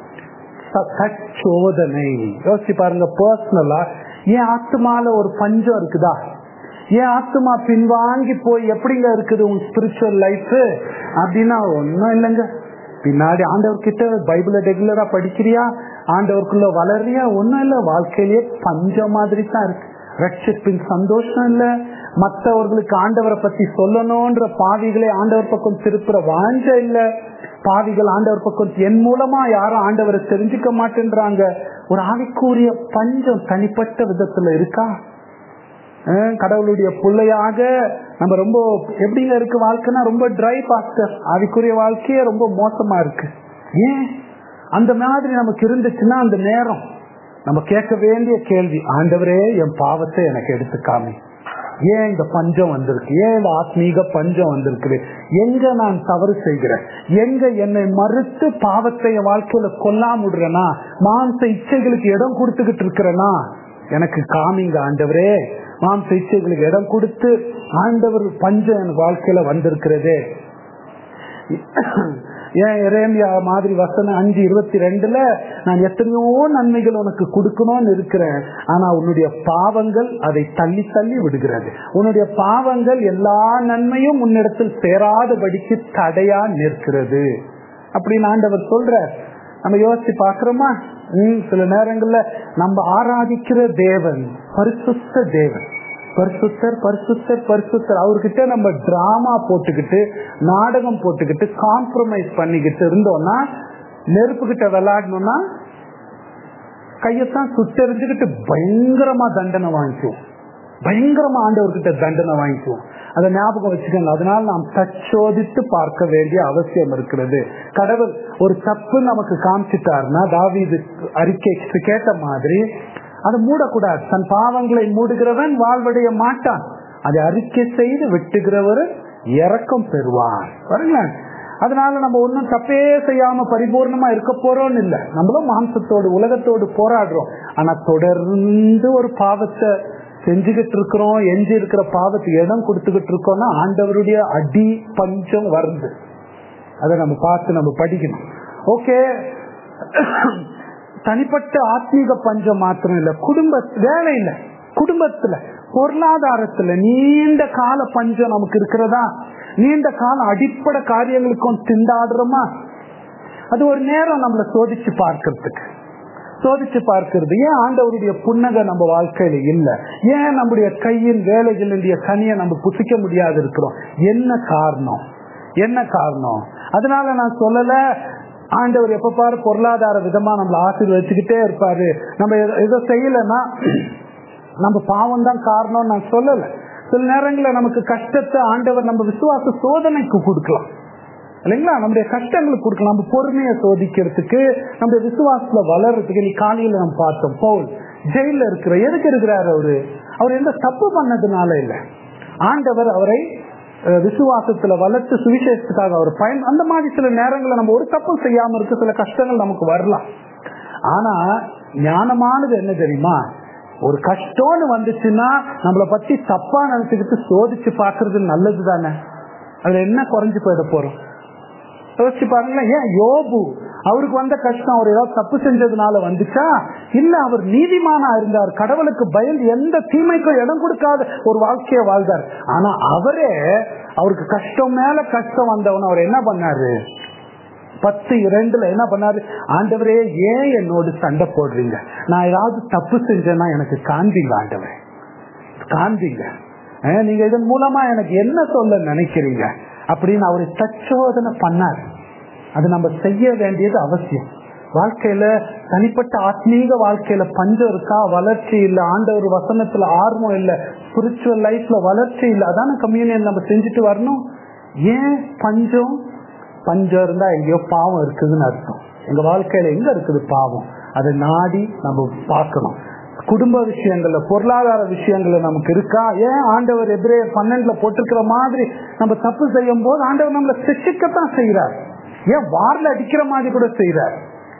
சோதனை யோசிச்சு பாருங்க பர்சனலா என் ஆத்துமால ஒரு பஞ்சம் இருக்குதா என் ஆத்துமா பின்வாங்கி போய் எப்படிங்க இருக்குது உன் ஸ்பிரிச்சுவல் லைஃப் அப்படின்னா ஒன்னும் இல்லைங்க பின்னாடி ஆண்டவர் கிட்ட பைபிள ரெகுலரா படிக்கிறியா ஆண்டவருக்குள்ள வளர்றியா ஒன்னும் இல்ல வாழ்க்கையிலேயே பஞ்சம் மாதிரி தான் இருக்கு ரட்சிப்பின் சந்தோஷம் இல்ல மற்றவர்களுக்கு ஆண்டவரை பத்தி சொல்லணும்ன்ற பாவிகளை ஆண்டவர் பக்கம் திருப்புற வாஞ்ச இல்ல பாவிகள் ஆண்டவர் பக்கம் என் மூலமா யாரும் ஆண்டவரை தெரிஞ்சுக்க மாட்டேன்றாங்க ஒரு ஆவிக்குரிய பஞ்சம் தனிப்பட்ட விதத்துல இருக்கா கடவுளுடைய பிள்ளையாக நம்ம ரொம்ப எப்படிங்க இருக்கு வாழ்க்கைனா ரொம்ப ட்ரை பாஸ்டர் ஆவிக்குரிய வாழ்க்கையே ரொம்ப மோசமா இருக்கு ஏன் அந்த மாதிரி நமக்கு இருந்துச்சுன்னா அந்த நேரம் நம்ம கேட்க வேண்டிய கேள்வி ஆண்டவரே என் பாவத்தை எனக்கு எடுத்துக்காமி ஏன் இந்த பஞ்சம் வந்திருக்கு ஏன் இந்த ஆத்மீக பஞ்சம் வந்திருக்கு எங்க நான் தவறு செய்கிறேன் எங்க என்னை மறுத்து பாவத்தை என் வாழ்க்கையில கொல்லாமுடுறேனா மாம்ச இச்சைகளுக்கு இடம் கொடுத்துக்கிட்டு இருக்கிறேனா எனக்கு காமிங்க ஆண்டவரே மாம்ச இச்சைகளுக்கு இடம் கொடுத்து ஆண்டவர் பஞ்சம் என் வாழ்க்கையில வந்திருக்கிறதே ஏன் இறைமையா மாதிரி வசனம் அஞ்சு இருபத்தி ரெண்டுல நான் எத்தனையோ நன்மைகள் உனக்கு கொடுக்கணும்னு இருக்கிறேன் ஆனா உன்னுடைய பாவங்கள் அதை தள்ளி தள்ளி விடுகிறது உன்னுடைய பாவங்கள் எல்லா நன்மையும் உன்னிடத்தில் சேராதபடிக்கு தடையா நிற்கிறது அப்படின்னு ஆண்டவர் சொல்ற நம்ம யோசிச்சு பாக்குறோமா உம் சில நேரங்கள்ல நம்ம ஆராதிக்கிற தேவன் பரிசுத்த தேவன் பரிசுத்தர் பரிசுத்தர் பரிசுத்தர் அவர்கிட்ட நம்ம டிராமா போட்டுக்கிட்டு நாடகம் போட்டுக்கிட்டு காம்ப்ரமைஸ் பண்ணிக்கிட்டு இருந்தோம்னா நெருப்பு கிட்ட விளையாடணும்னா கையத்தான் சுட்டெறிஞ்சுக்கிட்டு பயங்கரமா தண்டனை வாங்கிக்குவோம் பயங்கரமா ஆண்டவர்கிட்ட தண்டனை வாங்கிக்குவோம் அதை ஞாபகம் வச்சுக்கோங்க அதனால நாம் தச்சோதித்து பார்க்க வேண்டிய அவசியம் இருக்கிறது கடவுள் ஒரு தப்பு நமக்கு காமிச்சிட்டாருன்னா தாவீது அறிக்கை கேட்ட மாதிரி அதை மூடக்கூடாது தன் பாவங்களை மூடுகிறவன் வாழ்வடைய மாட்டான் அதை அறிக்கை செய்து வெட்டுகிறவர் இறக்கம் பெறுவான் பாருங்களேன் அதனால நம்ம ஒன்றும் தப்பே செய்யாம பரிபூர்ணமா இருக்க போறோம்னு இல்லை நம்மளும் மாம்சத்தோடு உலகத்தோடு போராடுறோம் ஆனா தொடர்ந்து ஒரு பாவத்தை செஞ்சுக்கிட்டு இருக்கிறோம் எஞ்சி இருக்கிற பாவத்துக்கு இடம் கொடுத்துக்கிட்டு இருக்கோம்னா ஆண்டவருடைய அடி பஞ்சம் வருது அதை நம்ம பார்த்து நம்ம படிக்கணும் ஓகே தனிப்பட்ட ஆத்மீக பஞ்சம் மாத்திரம் இல்ல குடும்ப வேலையில குடும்பத்துல பொருளாதாரத்துல நீண்ட கால பஞ்சம் நமக்கு இருக்கிறதா நீண்ட கால அடிப்படை காரியங்களுக்கும் திண்டாடுறோமா அது ஒரு நேரம் நம்மள சோதிச்சு பார்க்கறதுக்கு சோதிச்சு பார்க்கிறது ஏன் ஆண்டவருடைய புன்னகை நம்ம வாழ்க்கையில இல்ல ஏன் நம்முடைய கையின் வேலைகளுடைய கனியை நம்ம புசிக்க முடியாது இருக்கிறோம் என்ன காரணம் என்ன காரணம் அதனால நான் சொல்லல ஆண்டவர் எப்ப பாரு பொருளாதார விதமா நம்மள ஆசீர்வதிச்சுக்கிட்டே இருப்பாரு நம்ம எதை செய்யலைன்னா நம்ம பாவம் தான் காரணம் நான் சொல்லல சில நேரங்களில் நமக்கு கஷ்டத்தை ஆண்டவர் நம்ம விசுவாச சோதனைக்கு கொடுக்கலாம் இல்லைங்களா நம்முடைய கஷ்டங்களுக்கு கொடுக்கலாம் நம்ம பொறுமையை சோதிக்கிறதுக்கு நம்ம விசுவாசத்துல வளர்றதுக்கு நீ காலையில நம்ம பார்த்தோம் பவுல் ஜெயில இருக்கிற எதுக்கு இருக்கிறார் அவரு அவர் எந்த தப்பு பண்ணதுனால இல்லை ஆண்டவர் அவரை விசுவாசத்துல வளர்த்து சுவிசேஷத்துக்காக அவர் பயன் அந்த மாதிரி சில நேரங்களில் நம்ம ஒரு தப்பு செய்யாம இருக்க சில கஷ்டங்கள் நமக்கு வரலாம் ஆனா ஞானமானது என்ன தெரியுமா ஒரு கஷ்டம்னு வந்துச்சுன்னா நம்மளை பத்தி தப்பா நினைச்சுக்கிட்டு சோதிச்சு பாக்குறது நல்லது தானே அதுல என்ன குறைஞ்சு போயிட போறோம் யோசிச்சு பாருங்களேன் ஏன் யோபு அவருக்கு வந்த கஷ்டம் அவர் ஏதாவது தப்பு செஞ்சதுனால வந்துச்சா இல்ல அவர் நீதிமானா இருந்தார் கடவுளுக்கு பயந்து எந்த தீமைக்கும் இடம் கொடுக்காத ஒரு வாழ்க்கைய வாழ்ந்தார் ஆனா அவரே அவருக்கு கஷ்டம் மேல கஷ்டம் வந்தவன் அவர் என்ன பண்ணாரு பத்து இரண்டுல என்ன பண்ணாரு ஆண்டவரே ஏன் என்னோடு சண்டை போடுறீங்க நான் ஏதாவது தப்பு செஞ்சேன்னா எனக்கு காண்பீங்க ஆண்டவரே காண்பீங்க நீங்க இதன் மூலமா எனக்கு என்ன சொல்ல நினைக்கிறீங்க அப்படின்னு அவரை தச்சோதனை பண்ணார் அது நம்ம செய்ய வேண்டியது அவசியம் வாழ்க்கையில தனிப்பட்ட ஆத்மீக வாழ்க்கையில பஞ்சம் இருக்கா வளர்ச்சி இல்ல ஆண்டவர் வசனத்துல ஆர்வம் இல்ல ஸ்பிரிச்சுவல் லைஃப்ல வளர்ச்சி இல்ல அதான கம்யூனியன் நம்ம செஞ்சுட்டு வரணும் ஏன் பஞ்சம் பஞ்சம் இருந்தா எங்கேயோ பாவம் இருக்குதுன்னு அர்த்தம் எங்க வாழ்க்கையில எங்க இருக்குது பாவம் அதை நாடி நம்ம பார்க்கணும் குடும்ப விஷயங்கள்ல பொருளாதார விஷயங்கள்ல நமக்கு இருக்கா ஏன் ஆண்டவர் எதிரே பன்னெண்டுல போட்டிருக்கிற மாதிரி நம்ம தப்பு செய்யும் போது ஆண்டவர் நம்மளை சிக்ஷிக்கத்தான் செய்யறார் ஏன் வார்ல அடிக்கிற மாதிரி கூட செய்யறார்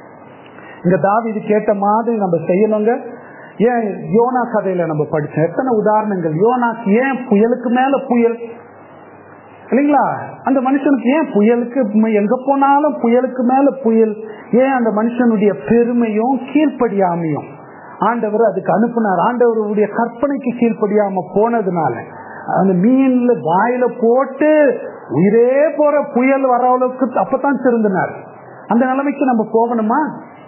இங்க தாவி இது கேட்ட மாதிரி நம்ம செய்யணுங்க ஏன் யோனா கதையில நம்ம படிச்சோம் எத்தனை உதாரணங்கள் யோனாக்கு ஏன் புயலுக்கு மேல புயல் இல்லைங்களா அந்த மனுஷனுக்கு ஏன் புயலுக்கு எங்க போனாலும் புயலுக்கு மேல புயல் ஏன் அந்த மனுஷனுடைய பெருமையும் கீழ்ப்படியாமையும் ஆண்டவர் அதுக்கு அனுப்புனார் ஆண்டவருடைய கற்பனைக்கு கீழ்ப்படியாம போனதுனால அந்த மீன்ல வாயில போட்டு உயிரே போற புயல் வர அளவுக்கு அப்பதான் திருந்தினார் அந்த நிலைமைக்கு நம்ம போகணுமா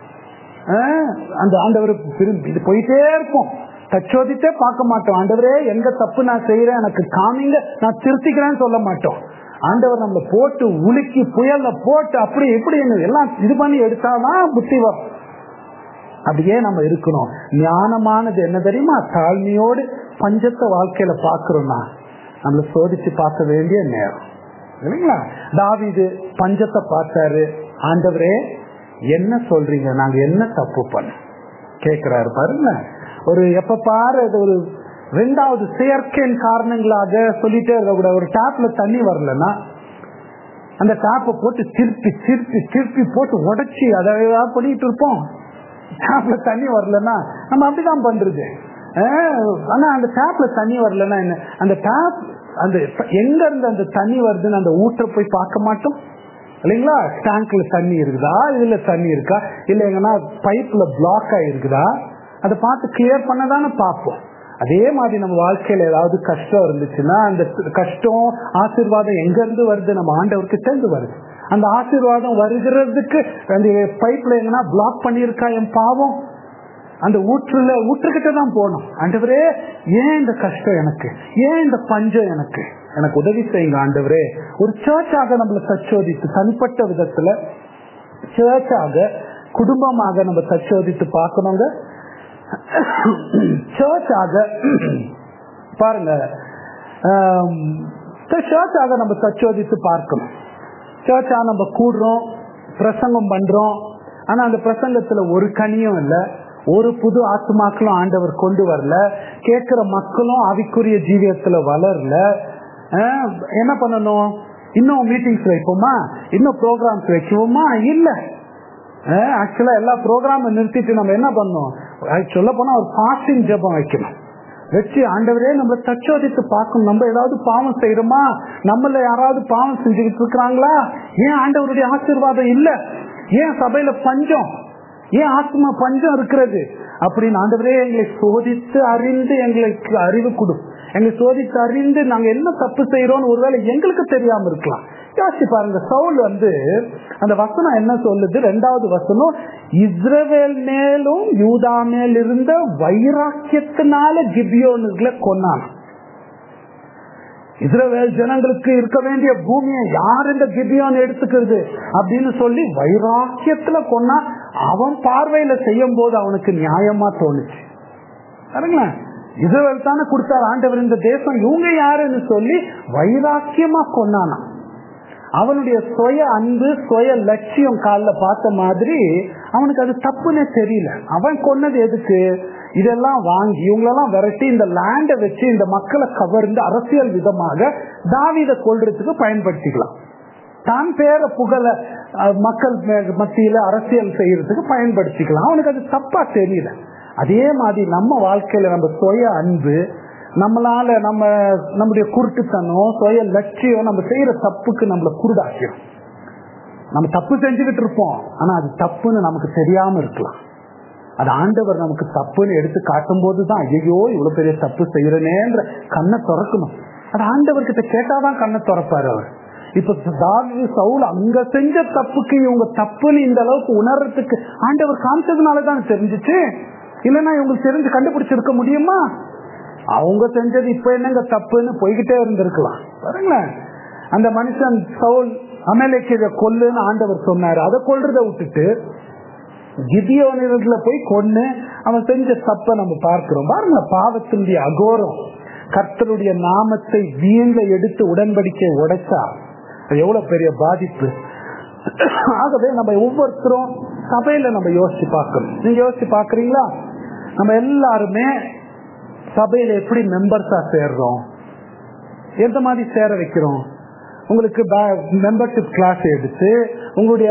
அந்த ஆண்டவர் இது போயிட்டே இருப்போம் தச்சோதித்தே பார்க்க மாட்டோம் ஆண்டவரே எங்க தப்பு நான் செய்யறேன் எனக்கு காமிங்க நான் திருத்திக்கிறேன்னு சொல்ல மாட்டோம் ஆண்டவர் நம்மள போட்டு உலுக்கி புயல்ல போட்டு அப்படி இப்படி எல்லாம் இது பண்ணி எடுத்தாதான் புத்தி வரும் அப்படியே நம்ம இருக்கணும் ஞானமானது என்ன தெரியுமா தாழ்மையோடு பஞ்சத்தை வாழ்க்கையில பாக்குறோம்னா நம்மள சோதிச்சு பார்க்க வேண்டிய நேரம் இல்லைங்களா தாவிது பஞ்சத்தை பார்த்தாரு ஆண்டவரே என்ன சொல்றீங்க நாங்க என்ன தப்பு பண்ண கேக்குறாரு பாருங்க ஒரு எப்ப பாரு அது ஒரு ரெண்டாவது செயற்கையின் காரணங்களாக சொல்லிட்டே இருக்க கூட ஒரு டேப்ல தண்ணி வரலன்னா அந்த டேப்பை போட்டு திருப்பி திருப்பி திருப்பி போட்டு உடைச்சி அதை பண்ணிட்டு இருப்போம் டேப்ல தண்ணி வரலன்னா நம்ம அப்படிதான் பண்றது ஆனா அந்த டேப்ல தண்ணி வரலன்னா என்ன அந்த டேப் அந்த எங்க இருந்து அந்த தண்ணி வருதுன்னு அந்த ஊற்ற போய் பார்க்க மாட்டோம் இல்லைங்களா டேங்க்ல தண்ணி இருக்குதா இதுல தண்ணி இருக்கா இல்ல எங்கன்னா பைப்ல பிளாக் ஆயிருக்குதா அதை பார்த்து கிளியர் பண்ணதானே பார்ப்போம் அதே மாதிரி நம்ம வாழ்க்கையில ஏதாவது கஷ்டம் இருந்துச்சுன்னா அந்த கஷ்டம் ஆசீர்வாதம் எங்க இருந்து வருது நம்ம ஆண்டவருக்கு சேர்ந்து வருது அந்த ஆசீர்வாதம் வருகிறதுக்கு அந்த பைப்ல எங்கன்னா பிளாக் பண்ணியிருக்கா என் பாவம் அந்த ஊற்றுல ஊற்றுக்கிட்ட தான் போகணும் ஆண்டவரே ஏன் இந்த கஷ்டம் எனக்கு ஏன் இந்த பஞ்சம் எனக்கு எனக்கு உதவி செய்யுங்க ஆண்டவரே ஒரு சர்ச்சாக நம்மளை தச்சோதித்து தனிப்பட்ட விதத்துல சர்ச்சாக குடும்பமாக நம்ம தச்சோதித்து பார்க்கணுங்க சர்ச்சாக பாருங்க சர்ச்சாக நம்ம தச்சோதித்து பார்க்கணும் சர்ச்சா நம்ம கூடுறோம் பிரசங்கம் பண்றோம் ஆனா அந்த பிரசங்கத்துல ஒரு கனியும் இல்லை ஒரு புது ஆத்மாக்களும் ஆண்டவர் கொண்டு வரல கேட்கிற மக்களும் அவிக்குரிய ஜீவியத்துல வளரல என்ன பண்ணணும் இன்னும் மீட்டிங்ஸ் வைப்போமா இன்னும் ப்ரோக்ராம்ஸ் வைக்குவோமா இல்ல ஆக்சுவலா எல்லா ப்ரோக்ராம் நிறுத்திட்டு நம்ம என்ன பண்ணோம் சொல்ல போனா ஒரு பாஸ்டிங் ஜபம் வைக்கணும் வச்சு ஆண்டவரே நம்ம தச்சோதித்து பார்க்கணும் நம்ம ஏதாவது பாவம் செய்யறோமா நம்மள யாராவது பாவம் செஞ்சுக்கிட்டு இருக்கிறாங்களா ஏன் ஆண்டவருடைய ஆசீர்வாதம் இல்ல ஏன் சபையில பஞ்சம் ஏன் ஆத்மா பஞ்சம் இருக்கிறது அப்படின்னு ஆண்டவரே எங்களை சோதித்து அறிந்து எங்களுக்கு அறிவு கொடு எங்களை சோதித்து அறிந்து நாங்க என்ன தப்பு செய்யறோம்னு ஒருவேளை எங்களுக்கு தெரியாம இருக்கலாம் யோசிச்சு பாருங்க சவுல் வந்து அந்த வசனம் என்ன சொல்லுது ரெண்டாவது வசனம் இஸ்ரவேல் மேலும் யூதா மேல் இருந்த வைராக்கியத்தினால கிபியோனுகளை கொன்னான் இஸ்ரவேல் ஜனங்களுக்கு இருக்க வேண்டிய பூமியை யார் இந்த கிபியான் எடுத்துக்கிறது அப்படின்னு சொல்லி வைராக்கியத்துல கொன்னா அவன் பார்வையில செய்யும் போது அவனுக்கு நியாயமா தோணுச்சு பாருங்களேன் இஸ்ரவேல் தானே கொடுத்தார் ஆண்டவர் இந்த தேசம் இவங்க யாருன்னு சொல்லி வைராக்கியமா கொண்டானா அவனுடைய சுய அன்பு சுய லட்சியம் காலில் பார்த்த மாதிரி அவனுக்கு அது தப்புன்னே தெரியல அவன் கொன்னது எதுக்கு இதெல்லாம் வாங்கி இவங்களெல்லாம் விரட்டி இந்த லேண்டை வச்சு இந்த மக்களை கவர்ந்து அரசியல் விதமாக தாவித கொள்றதுக்கு பயன்படுத்திக்கலாம் தான் பேர புகழ அஹ், மக்கள் மே- மத்தியில அரசியல் செய்யறதுக்கு பயன்படுத்திக்கலாம் அவனுக்கு அது தப்பா தெரியல அதே மாதிரி நம்ம வாழ்க்கையில நம்ம சுய அன்பு நம்மளால நம்ம நம்முடைய குருட்டுத்தனம் சுய லட்சியம் நம்ம செய்யற தப்புக்கு நம்மள குருடாக்கிடும் நம்ம தப்பு செஞ்சுக்கிட்டு இருப்போம் ஆனா அது தப்புன்னு நமக்கு தெரியாம இருக்கலாம் அது ஆண்டவர் நமக்கு தப்புன்னு எடுத்து காட்டும் போதுதான் ஐயோ இவ்வளவு பெரிய தப்பு செய்யறனேன்ற கண்ணை திறக்கணும் அது ஆண்டவர் கிட்ட கேட்டாதான் கண்ணை திறப்பாரு அவர் இப்ப தாவி சவுல் அங்க செஞ்ச தப்புக்கு இவங்க தப்புன்னு இந்த அளவுக்கு உணர்றதுக்கு ஆண்டவர் காமிச்சதுனாலதான் தெரிஞ்சுச்சு இல்லைன்னா இவங்களுக்கு தெரிஞ்சு கண்டுபிடிச்சிருக்க முடியுமா அவங்க செஞ்சது இப்ப என்னங்க தப்புன்னு போய்கிட்டே இருந்திருக்கலாம் பாருங்களேன் அந்த மனுஷன் சவுல் அமலேக்கிய கொல்லுன்னு ஆண்டவர் சொன்னாரு அதை கொல்றதை விட்டுட்டு கிதியோனிடத்துல போய் கொன்னு அவன் செஞ்ச தப்ப நம்ம பார்க்கிறோம் பாருங்க பாவத்தினுடைய அகோரம் கர்த்தருடைய நாமத்தை வீண்ல எடுத்து உடன்படிக்கை உடைச்சா அது எவ்வளவு பெரிய பாதிப்பு ஆகவே நம்ம ஒவ்வொருத்தரும் சபையில நம்ம யோசிச்சு பார்க்கணும் நீங்க யோசிச்சு பாக்குறீங்களா நம்ம எல்லாருமே சபையில எப்படி மெம்பர்ஸா சேர்றோம் எந்த மாதிரி சேர வைக்கிறோம் உங்களுக்கு மெம்பர்ஷிப் கிளாஸ் எடுத்து உங்களுடைய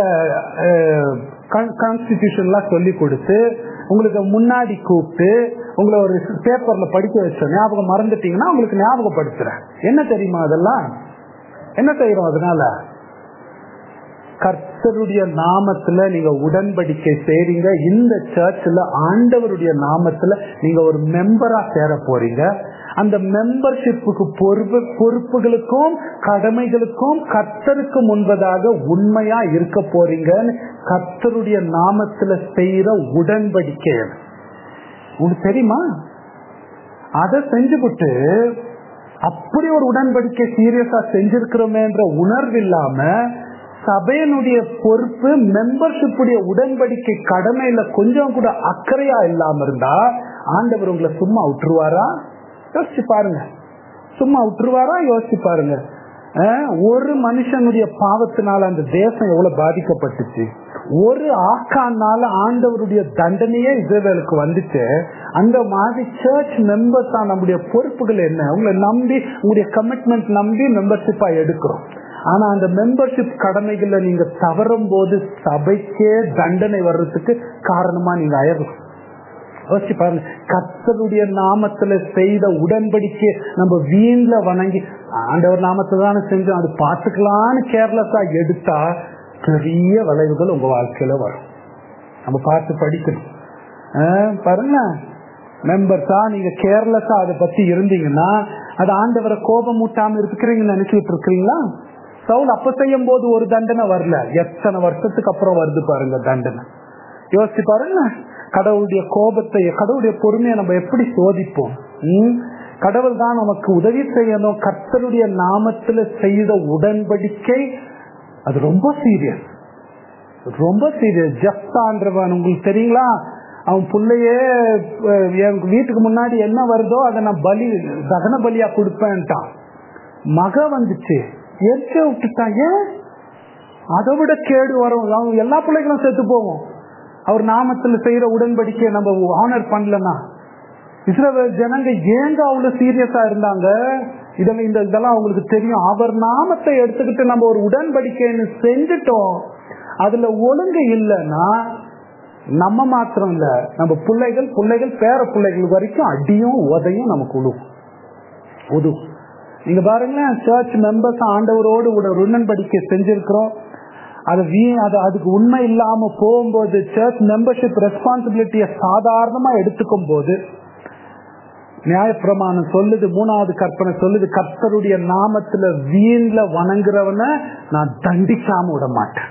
கான்ஸ்டிடியூஷன்லாம் சொல்லி கொடுத்து உங்களுக்கு முன்னாடி கூப்பிட்டு உங்களை ஒரு பேப்பர்ல படிக்க வச்ச ஞாபகம் மறந்துட்டீங்கன்னா உங்களுக்கு ஞாபகப்படுத்துறேன் என்ன தெரியுமா அதெல்லாம் என்ன செய்யறோம் அதனால கர்த்தருடைய நாமத்துல நீங்க உடன்படிக்கை செய்றீங்க இந்த சர்ச்சில் ஆண்டவருடைய நாமத்துல நீங்க ஒரு மெம்பரா சேர போறீங்க அந்த மெம்பர்ஷிப்புக்கு பொறுப்பு பொறுப்புகளுக்கும் கடமைகளுக்கும் கர்த்தருக்கு முன்பதாக உண்மையா இருக்க போறீங்கன்னு கர்த்தருடைய நாமத்துல செய்யற உடன்படிக்கை அது. உங்களுக்கு தெரியுமா அதை செஞ்சுவிட்டு அப்படி ஒரு உடன்படிக்கை சீரியஸா செஞ்சிருக்கிறோமேன்ற உணர்வு இல்லாம சபையினுடைய பொறுப்பு மெம்பர்ஷிப்புடைய உடன்படிக்கை கடமையில கொஞ்சம் கூட அக்கறையா இல்லாம இருந்தா ஆண்டவர் உங்களை சும்மா விட்டுருவாரா யோசிச்சு பாருங்க சும்மா விட்டுருவாரா யோசிச்சு பாருங்க அஹ், ஒரு மனுஷனுடைய பாவத்தினால அந்த தேசம் எவ்வளவு பாதிக்கப்பட்டுச்சு ஒரு ஆக்கானால ஆண்டவருடைய தண்டனையே இஸ்ரேலுக்கு வந்துச்சு அந்த மாதிரி சர்ச் மெம்பர்ஸா நம்முடைய பொறுப்புகள் என்ன உங்களை நம்பி உங்களுடைய கமிட்மெண்ட் நம்பி மெம்பர்ஷிப்பா எடுக்கிறோம் ஆனா அந்த மெம்பர்ஷிப் கடமைகளை நீங்க தவறும் போது சபைக்கே தண்டனை வர்றதுக்கு காரணமா நீங்க அயரும் யோசிச்சு பாருங்க கர்த்தருடைய நாமத்துல செய்த உடன்படிக்கை நம்ம வீண்ல வணங்கி ஆண்டவர் நாமத்தை தானே செஞ்சோம் அது பார்த்துக்கலான்னு கேர்லெஸ்ஸா எடுத்தா பெரிய விளைவுகள் உங்க வாழ்க்கையில வரும் நம்ம பார்த்து படிக்கணும் ஆஹ் பாருங்க மெம்பர்ஸா நீங்க கேர்லெஸ்ஸா அதை பத்தி இருந்தீங்கன்னா அது ஆண்டவரை கோபம் மூட்டாம இருக்கிறீங்கன்னு நினைச்சிட்டு இருக்கிறீங்களா சவுல் அப்ப செய்யும் போது ஒரு தண்டனை வரல எத்தனை வருஷத்துக்கு அப்புறம் வருது பாருங்க தண்டனை யோசிச்சு பாருங்க கடவுளுடைய கோபத்தை கடவுளுடைய பொறுமையை நம்ம எப்படி சோதிப்போம் ம்? கடவுள் தான் நமக்கு உதவி செய்யணும் கர்த்தருடைய நாமத்துல செய்த உடன்படிக்கை அது ரொம்ப சீரியஸ் ரொம்ப சீரியஸ் ஜப்தான்றவன் உங்களுக்கு தெரியுங்களா அவன் பிள்ளையே அஹ், என் வீட்டுக்கு முன்னாடி என்ன வருதோ அதை நான் பலி தகன பலியா கொடுப்பேன்ட்டான் மக வந்துச்சு எரிச்ச விட்டுட்டான் ஏன் அதை விட கேடு வரும் அவன் எல்லா பிள்ளைகளும் செத்து போவோம் அவர் நாமத்துல செய்யற உடன்படிக்கையை நம்ம ஆனர் பண்ணலன்னா இஸ்ரவேல் ஜனங்க ஏங்க அவ்வளவு சீரியஸா இருந்தாங்க இதெல்லாம் இந்த இதெல்லாம் அவங்களுக்கு தெரியும் அவர் நாமத்தை எடுத்துக்கிட்டு நம்ம ஒரு உடன்படிக்கைன்னு செஞ்சுட்டோம் அதுல ஒழுங்கு இல்லைன்னா நம்ம மாத்திரம் இல்ல நம்ம பிள்ளைகள் பிள்ளைகள் பேர பிள்ளைகள் வரைக்கும் அடியும் உதையும் நமக்கு உழுவும் உதவும் நீங்க பாருங்களேன் சர்ச் மெம்பர்ஸ் ஆண்டவரோடு ஒரு உடன்படிக்கை செஞ்சிருக்கிறோம் அது வீ அது அதுக்கு உண்மை இல்லாம போகும்போது சர்ச் மெம்பர்ஷிப் ரெஸ்பான்சிபிலிட்டியை சாதாரணமா எடுத்துக்கும் போது நியாயப்பிரமாணம் சொல்லுது மூணாவது கற்பனை சொல்லுது கர்த்தருடைய நாமத்துல வீண்ல வணங்குறவன நான் தண்டிக்காம விட மாட்டேன்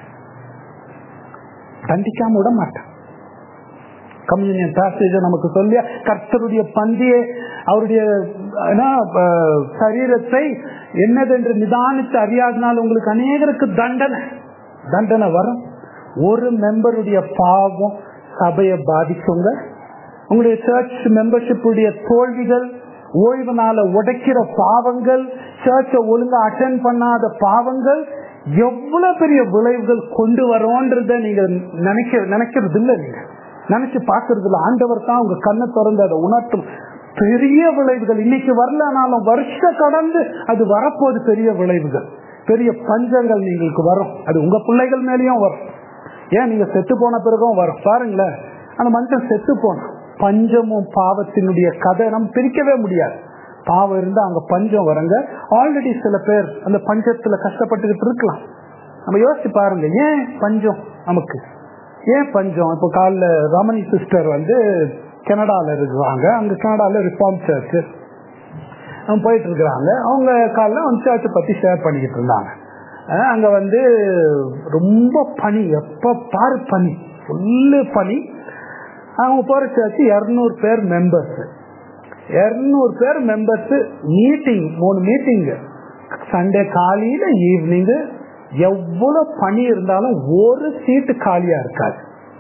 தண்டிக்காம விட மாட்டேன் கம்யூனியன் பேசேஜ நமக்கு சொல்லி கர்த்தருடைய பந்தியை அவருடைய ஆனா, அஹ், சரீரத்தை என்னதென்று நிதானித்து அறியாதனால் உங்களுக்கு அநேகருக்கு தண்டனை தண்டனை வரும் ஒரு மெம்பருடைய பாவம் சபையை பாதிக்குங்க உங்களுடைய சர்ச் மெம்பர்ஷிப் உடைய தோல்விகள் ஓய்வுனால உடைக்கிற பாவங்கள் சர்ச்சை ஒழுங்கா அட்டன் பண்ணாத பாவங்கள் எவ்வளவு பெரிய விளைவுகள் கொண்டு வரோன்றத நீங்க நினைக்க நினைக்கிறது இல்ல நீங்க நினைச்சு பாக்குறது இல்ல ஆண்டவர் தான் உங்க கண்ணை திறந்து அதை உணர்த்தும் பெரிய விளைவுகள் இன்னைக்கு வரலனாலும் வருஷ கடந்து அது வரப்போகுது பெரிய விளைவுகள் பெரிய பஞ்சங்கள் நீங்களுக்கு வரும் அது உங்க பிள்ளைகள் மேலேயும் வரும் ஏன் நீங்க செத்து போன பிறகும் வரும் பாருங்களேன் அந்த மனுஷன் செத்து போனான் பஞ்சமும் பாவத்தினுடைய கதை நம்ம பிரிக்கவே முடியாது பாவம் இருந்தா அங்க பஞ்சம் வரங்க ஆல்ரெடி சில பேர் அந்த பஞ்சத்துல கஷ்டப்பட்டுக்கிட்டு இருக்கலாம் நம்ம யோசிச்சு பாருங்க ஏன் பஞ்சம் நமக்கு ஏன் பஞ்சம் இப்போ காலைல ரமணி சிஸ்டர் வந்து கனடால இருக்கிறாங்க அங்க கனடால ரிஃபார்ம் சர்ச் அவங்க போயிட்டு இருக்கிறாங்க அவங்க காலைல வந்து சர்ச்சை பத்தி ஷேர் பண்ணிக்கிட்டு இருந்தாங்க அஹ் அங்க வந்து ரொம்ப பனி எப்ப பாரு பனி ஃபுல்லு பனி அவங்க போற சர்ச் இருநூறு பேர் மெம்பர்ஸ் இருநூறு பேர் மெம்பர்ஸ் மீட்டிங் மூணு மீட்டிங் சண்டே காலையில ஈவினிங் எவ்வளவு பனி இருந்தாலும் ஒரு சீட்டு காலியா இருக்காது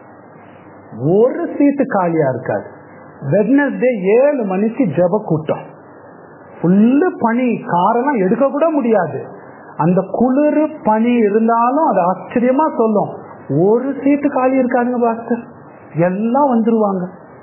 ஒரு சீட்டு காலியா இருக்காது வெட்னஸ்டே ஏழு மணிக்கு ஜப கூட்டம் ஃபுல்லு பனி காரெல்லாம் எடுக்க கூட முடியாது அந்த குளிர் பனி இருந்தாலும் அது ஆச்சரியமா சொல்லும் ஒரு சீட்டு காலி இருக்காதுங்க பாஸ்டர் எல்லாம் வந்துருவாங்க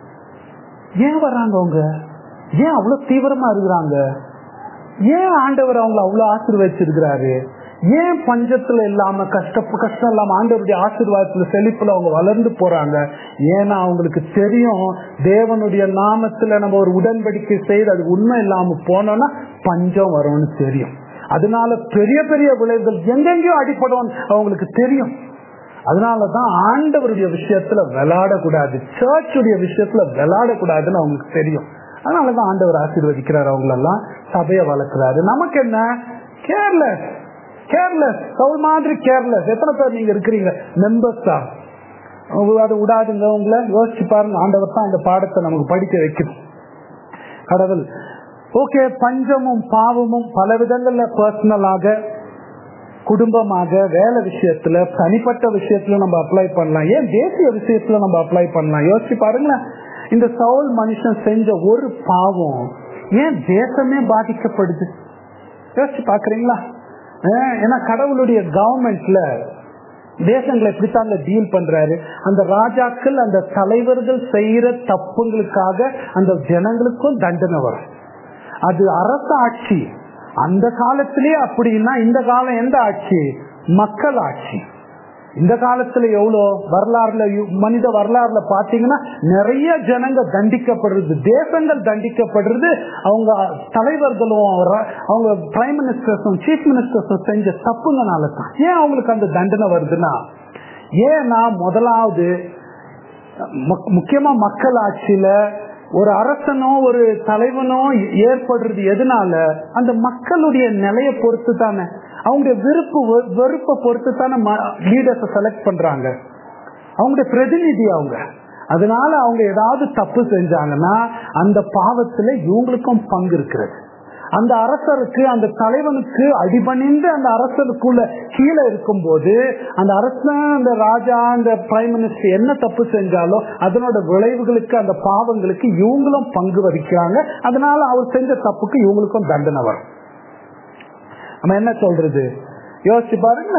ஏன் வர்றாங்க அவங்க ஏன் அவ்வளவு தீவிரமா இருக்கிறாங்க ஏன் ஆண்டவர் அவங்கள அவ்வளவு ஆசீர்வச்சிருக்கிறாரு ஏன் பஞ்சத்துல இல்லாம கஷ்ட கஷ்டம் இல்லாம ஆண்டவருடைய ஆசீர்வாதத்துல செழிப்புல அவங்க வளர்ந்து போறாங்க ஏன்னா அவங்களுக்கு தெரியும் தேவனுடைய நாமத்துல நம்ம ஒரு உடன்படிக்கை செய்து அது உண்மை இல்லாம போனோம்னா பஞ்சம் வரும்னு தெரியும் அதனால பெரிய பெரிய விளைவுகள் எங்கெங்கயோ அடிப்படும் அவங்களுக்கு தெரியும் அதனாலதான் ஆண்டவருடைய விஷயத்துல விளையாடக்கூடாது சர்ச்சுடைய விஷயத்துல விளையாடக்கூடாதுன்னு அவங்களுக்கு தெரியும் அதனாலதான் ஆண்டவர் ஆசீர்வதிக்கிறார் அவங்களெல்லாம் சபையை வளர்க்கிறாரு நமக்கு என்ன கேர்லெஸ் கேர்லெஸ் சவுல் மாதிரி கேர்லெஸ் எத்தனை பேர் நீங்க இருக்கிறீங்க மெம்பர்ஸா அதை விடாதுங்க உங்களை யோசிச்சு பாருங்க ஆண்டவர் தான் இந்த பாடத்தை நமக்கு படிக்க வைக்கணும் கடவுள் ஓகே பஞ்சமும் பாவமும் பல விதங்கள்ல பர்சனலாக குடும்பமாக வேலை விஷயத்துல தனிப்பட்ட விஷயத்துல நம்ம அப்ளை பண்ணலாம் ஏன் தேசிய விஷயத்துல நம்ம அப்ளை பண்ணலாம் யோசிச்சு பாருங்களேன் இந்த சவுல் மனுஷன் செஞ்ச ஒரு பாவம் ஏன் தேசமே பாதிக்கப்படுது யோசிச்சு பாக்குறீங்களா ஏன்னா கடவுளுடைய கவர்மெண்ட்ல தேசங்களை எப்படித்தாங்க டீல் பண்றாரு அந்த ராஜாக்கள் அந்த தலைவர்கள் செய்யற தப்புங்களுக்காக அந்த ஜனங்களுக்கும் தண்டனை வரும் அது அரச ஆட்சி அந்த காலத்திலே அப்படின்னா இந்த காலம் எந்த ஆட்சி மக்கள் ஆட்சி இந்த காலத்துல எவ்வளோ வரலாறுல மனித வரலாறுல பாத்தீங்கன்னா நிறைய ஜனங்க தண்டிக்கப்படுறது தேசங்கள் தண்டிக்கப்படுறது அவங்க தலைவர்களும் அவங்க பிரைம் மினிஸ்டர்ஸும் சீஃப் மினிஸ்டர்ஸும் செஞ்ச தப்புங்கனால தான் ஏன் அவங்களுக்கு அந்த தண்டனை வருதுன்னா ஏன்னா முதலாவது முக்கியமா மக்கள் ஆட்சியில ஒரு அரசனோ ஒரு தலைவனோ ஏற்படுறது எதனால அந்த மக்களுடைய நிலையை பொறுத்து தானே அவங்களுடைய விருப்பு வெறுப்பை பொறுத்து தானே லீடர்ஸை செலக்ட் பண்றாங்க அவங்களுடைய பிரதிநிதி அவங்க அதனால அவங்க ஏதாவது தப்பு செஞ்சாங்கன்னா அந்த பாவத்துல இவங்களுக்கும் பங்கு இருக்கிறது அந்த அரசருக்கு அந்த தலைவனுக்கு அடிபணிந்து அந்த அரசருக்குள்ள கீழே இருக்கும் போது அந்த அரசன் அந்த ராஜா அந்த பிரைம் மினிஸ்டர் என்ன தப்பு செஞ்சாலோ அதனோட விளைவுகளுக்கு அந்த பாவங்களுக்கு இவங்களும் பங்கு வகிக்கிறாங்க அதனால அவர் செஞ்ச தப்புக்கு இவங்களுக்கும் தண்டனை வரும் நம்ம என்ன சொல்றது யோசிச்சு பாருங்க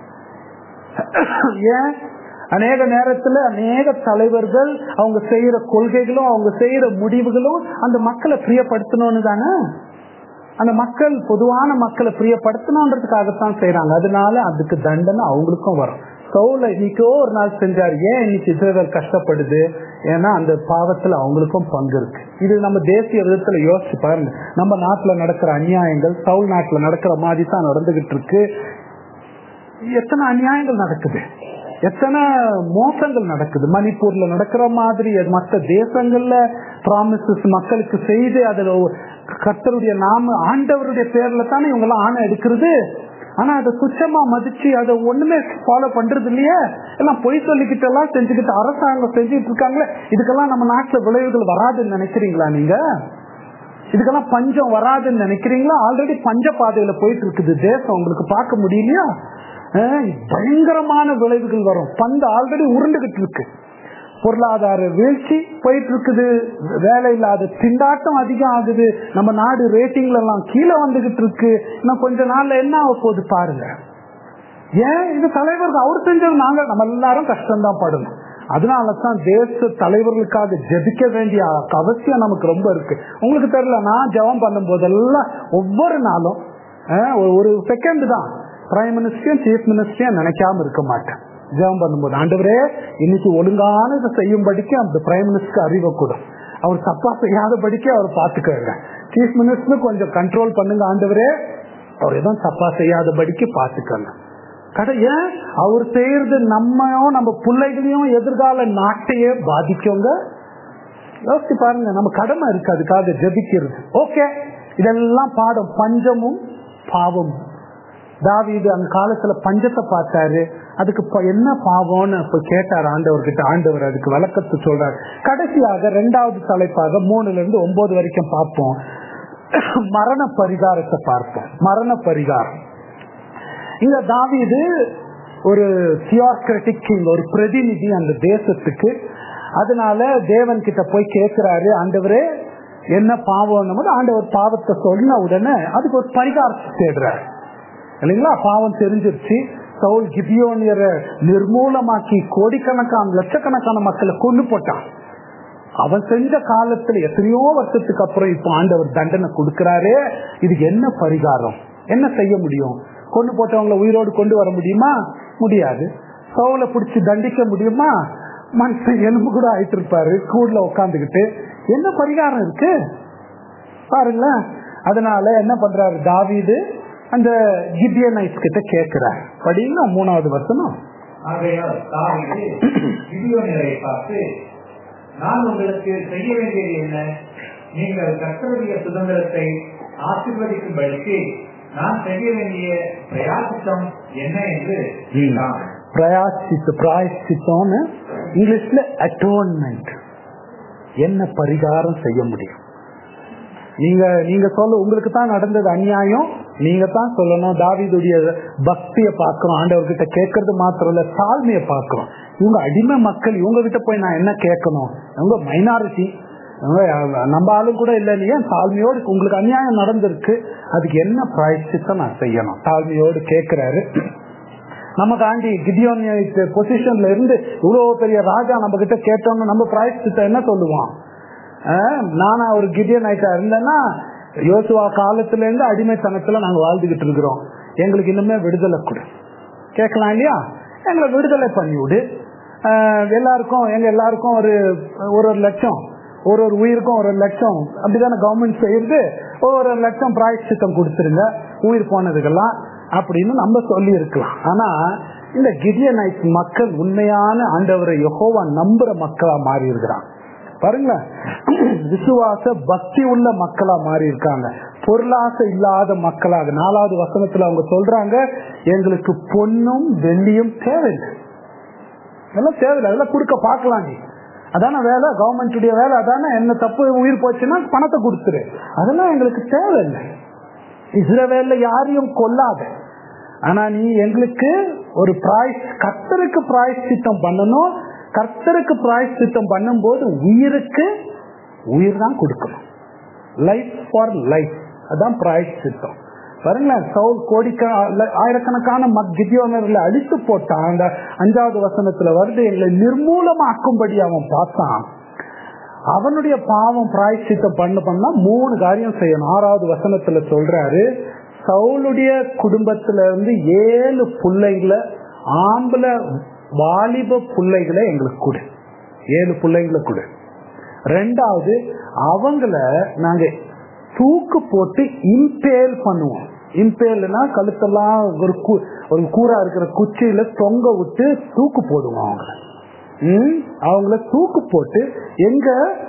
ஏன் அநேக நேரத்துல அநேக தலைவர்கள் அவங்க செய்யற கொள்கைகளும் அவங்க செய்யற முடிவுகளும் அந்த மக்களை பிரியப்படுத்தணும்னு தானே அந்த மக்கள் பொதுவான மக்களை பிரியப்படுத்தணுன்றதுக்காகத்தான் செய்யறாங்க அதனால அதுக்கு தண்டனை அவங்களுக்கும் வரும் சவுல இன்னைக்கோ ஒரு நாள் செஞ்சார் ஏன் இன்னைக்கு இஸ்ரேல் கஷ்டப்படுது ஏன்னா அந்த பாவத்துல அவங்களுக்கும் பங்கு இருக்கு இது நம்ம தேசிய விதத்துல யோசிச்சு பாருங்க நம்ம நாட்டுல நடக்கிற அநியாயங்கள் சவுல் நாட்டுல நடக்கிற மாதிரி தான் நடந்துகிட்டு இருக்கு எத்தனை அநியாயங்கள் நடக்குது எத்தனை மோசங்கள் நடக்குது மணிப்பூர்ல நடக்கிற மாதிரி மற்ற தேசங்கள்ல ப்ராமிசஸ் மக்களுக்கு செய்து அதுல கர்த்தருடைய நாம ஆண்டவருடைய பேர்ல தானே இவங்க எல்லாம் ஆணை எடுக்கிறது ஆனா அதை துச்சமா மதிச்சு அதை ஒண்ணுமே ஃபாலோ பண்றது இல்லையே எல்லாம் பொய் சொல்லிக்கிட்டு எல்லாம் செஞ்சுக்கிட்டு அரசாங்கம் செஞ்சுட்டு இருக்காங்களே இதுக்கெல்லாம் நம்ம நாட்டுல விளைவுகள் வராதுன்னு நினைக்கிறீங்களா நீங்க இதுக்கெல்லாம் பஞ்சம் வராதுன்னு நினைக்கிறீங்களா ஆல்ரெடி பஞ்ச பாதையில போயிட்டு இருக்குது தேசம் உங்களுக்கு பார்க்க முடியலையா அஹ் பயங்கரமான விளைவுகள் வரும் பந்து ஆல்ரெடி உருண்டுகிட்டு இருக்கு பொருளாதார வீழ்ச்சி போயிட்டு இருக்குது வேலை இல்லாத திண்டாட்டம் அதிகம் ஆகுது நம்ம நாடு ரேட்டிங்ல எல்லாம் கீழே வந்துகிட்டு இருக்கு இன்னும் கொஞ்ச நாள்ல என்ன ஆக போகுது பாருங்க ஏன் இது தலைவர்கள் அவர் செஞ்சது நாங்க நம்ம எல்லாரும் கஷ்டம்தான் படணும் அதனாலதான் தேச தலைவர்களுக்காக ஜெபிக்க வேண்டிய அவசியம் நமக்கு ரொம்ப இருக்கு உங்களுக்கு தெரியல நான் ஜெபம் பண்ணும் போதெல்லாம் ஒவ்வொரு நாளும் அஹ், ஒரு- ஒரு செகண்ட் தான் பிரைம் மினிஸ்டரையும் சீஃப் மினிஸ்டரையும் நினைக்காம இருக்க மாட்டேன் ஜெபம் பண்ணும்போது ஆண்டவரே இன்னைக்கு ஒழுங்கானதை செய்யும்படிக்கு அந்த பிரைம் மினிஸ்டருக்கு அறிவை கூடும் அவர் தப்பா செய்யாதபடிக்கு அவர் பார்த்துக்கோங்க சீஃப் மினிஸ்டர் கொஞ்சம் கண்ட்ரோல் பண்ணுங்க ஆண்டவரே அவர் எதுவும் தப்பா செய்யாதபடிக்கு பார்த்துக்கோங்க கடை ஏன் அவர் செய்யறது நம்மையும் நம்ம பிள்ளைகளையும் எதிர்கால நாட்டையே பாதிக்குங்க யோசிச்சு பாருங்க நம்ம கடமை இருக்கு அதுக்காக ஜெபிக்கிறது ஓகே இதெல்லாம் பாடம் பஞ்சமும் பாவமும் தாவீது அந்த காலத்துல பஞ்சத்தை பார்த்தாரு அதுக்கு ப- என்ன பாவம்னு இப்ப கேட்டார் ஆண்டவர்கிட்ட ஆண்டவர் அதுக்கு விளக்கத்தை சொல்றாரு கடைசியாக ரெண்டாவது தலைப்பாக மூணுல இருந்து ஒன்பது வரைக்கும் பார்ப்போம் மரண பரிகாரத்தை பார்ப்போம் மரண பரிகாரம் இங்க தாவீது ஒரு தியோக்ரட்டிக் கிங் ஒரு பிரதிநிதி அந்த தேசத்துக்கு அதனால தேவன் கிட்ட போய் கேட்கிறாரு ஆண்டவரே என்ன பாவம் ஆண்டவர் பாவத்தை சொன்ன உடனே அதுக்கு ஒரு பரிகாரத்தை தேடுறாரு இல்லைங்களா பாவம் தெரிஞ்சிருச்சு சவுல் கிபியோனியரை நிர்மூலமாக்கி கோடிக்கணக்கான லட்சக்கணக்கான மக்களை கொண்டு போட்டான் அவன் செஞ்ச காலத்துல எத்தனையோ வருஷத்துக்கு அப்புறம் இப்ப ஆண்டவர் தண்டனை கொடுக்கிறாரே இதுக்கு என்ன பரிகாரம் என்ன செய்ய முடியும் கொண்டு போட்டவங்களை உயிரோடு கொண்டு வர முடியுமா முடியாது சவுல பிடிச்சி தண்டிக்க முடியுமா மனுஷன் எலும்பு கூட ஆயிட்டு இருப்பாரு கூடுல உட்காந்துக்கிட்டு என்ன பரிகாரம் இருக்கு பாருங்களேன் அதனால என்ன பண்றாரு தாவீது அந்த கிபியனைஸ் கிட்ட கேட்கிறார் படிங்களா மூணாவது வசனம் ஆகையால் தாவீது கிதியோனியரை பார்த்து நான் உங்களுக்கு செய்ய வேண்டியது என்ன நீங்கள் கர்த்தருடைய சுதந்திரத்தை ஆசீர்வதிக்கும்படிக்கு நான் செய்ய வேண்டிய பிரயாசித்தம் என்ன என்று கேட்டான். பிரயாசித்து பிராயசித்தம்னு இங்கிலீஷ்ல அட்டோன்மெண்ட் என்ன பரிகாரம் செய்ய முடியும் நீங்க நீங்க சொல்ல உங்களுக்கு தான் நடந்தது அநியாயம் நீங்க தான் சொல்லணும் தாவீதுடைய பக்திய பாக்குறோம் ஆண்டவர்கிட்ட கேட்கறது மாத்திரம் இல்ல தாழ்மைய பாக்குறோம் இவங்க அடிமை மக்கள் இவங்க கிட்ட போய் நான் என்ன கேட்கணும் இவங்க மைனாரிட்டி நம்ம ஆளும் கூட இல்ல இல்லையா தாழ்மையோடு உங்களுக்கு அநியாயம் நடந்திருக்கு அதுக்கு என்ன பிராயசித்தம் நான் செய்யணும் தாழ்மையோடு கேட்கிறாரு நமக்கு ஆண்டி கிடியோன் பொசிஷன்ல இருந்து இவ்வளவு பெரிய ராஜா நம்ம கிட்ட கேட்டோம்னு நம்ம பிராயசித்தம் என்ன சொல்லுவான் ஆஹ் நானா ஒரு கிடியன் ஆயிட்டா இருந்தேன்னா யோசுவா காலத்துல இருந்து அடிமைத்தனத்துல நாங்க வாழ்ந்துகிட்டு இருக்கிறோம் எங்களுக்கு இன்னுமே விடுதலை கொடு கேட்கலாம் இல்லையா எங்களை விடுதலை பண்ணி விடு ஆஹ் எல்லாருக்கும் எங்க எல்லாருக்கும் ஒரு ஒரு ஒரு லட்சம் ஒரு ஒரு உயிருக்கும் ஒரு ஒரு லட்சம் அப்படிதானே கவர்மெண்ட் செய்யுது ஒரு ஒரு லட்சம் பிராயச்சித்தம் கொடுத்துருங்க உயிர் போனதுக்கெல்லாம் அப்படின்னு நம்ம சொல்லி இருக்கலாம் ஆனா இந்த கிடியனைட் மக்கள் உண்மையான ஆண்டவரை யெகோவா நம்புற மக்களா மாறி இருக்கிறாங்க பாருங்களேன் விசுவாச பக்தி உள்ள மக்களா மாறி இருக்காங்க பொருளாசை இல்லாத மக்களாக நாலாவது வசனத்துல அவங்க சொல்றாங்க எங்களுக்கு பொன்னும் வெள்ளியும் தேவையில்லை அதெல்லாம் தேவையில்லை அதெல்லாம் கொடுக்க பார்க்கலாம் நீ அதான வேலை கவர்மெண்ட்டுடைய வேலை அதானே என்ன தப்பு உயிர் போச்சுன்னா பணத்தை கொடுத்துரு அதெல்லாம் எங்களுக்கு தேவையில்லை இஸ்ரவேல்ல யாரையும் கொல்லாத ஆனா நீ எங்களுக்கு ஒரு பிராய்ஸ் கர்த்தருக்கு பிராய்ச்சித்தம் பண்ணணும் கர்த்தருக்கு பிராய்ச்சித்தம் பண்ணும்போது உயிருக்கு உயிர் தான் கொடுக்கணும் லைஃப் ஃபார் லைஃப் அதான் பிராய்ச்சித்தம் பாருங்களேன் சவுல் கோடிக்க ஆயிரக்கணக்கான கிதியோனர்களை அழித்து போட்டான் அந்த அஞ்சாவது வசனத்துல வருது எங்களை நிர்மூலமாக்கும்படி அவன் பார்த்தான் அவனுடைய பாவம் பிராய்ச்சித்தம் பண்ண பண்ணா மூணு காரியம் செய்யணும் ஆறாவது வசனத்துல சொல்றாரு சவுளுடைய குடும்பத்துல இருந்து ஏழு பிள்ளைங்களை ஆம்பளை வாலிப பிள்ளைகளை எங்களுக்கு கொடு ஏழு பிள்ளைங்களை கொடு ரெண்டாவது அவங்கள நாங்க தூக்கு போட்டு இம்பேல் பண்ணுவோம் இம்பேல்னா கழுத்தெல்லாம் ஒரு கூ- ஒரு கூரா இருக்கிற குச்சியில தொங்க விட்டு தூக்கு போடுவோம் அவங்கள ம், அவங்கள தூக்கு போட்டு எங்க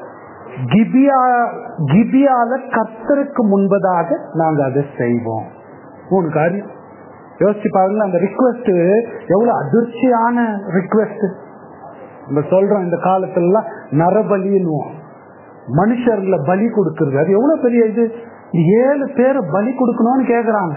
கிபியா கிபியால கர்த்தருக்கு முன்பதாக நாங்க அதை செய்வோம் மூணு காரியம் யோசிச்சு பாருங்க அந்த ரிக்வெஸ்ட் எவ்வளவு அதிர்ச்சியான ரிக்வெஸ்ட் நம்ம சொல்றோம் இந்த காலத்துல எல்லாம் நரபலின்னுவோம் மனுஷர்களை பலி கொடுக்கறது அது எவ்வளவு பெரிய இது ஏழு பேரை பலி கொடுக்கணும்னு கேக்குறாங்க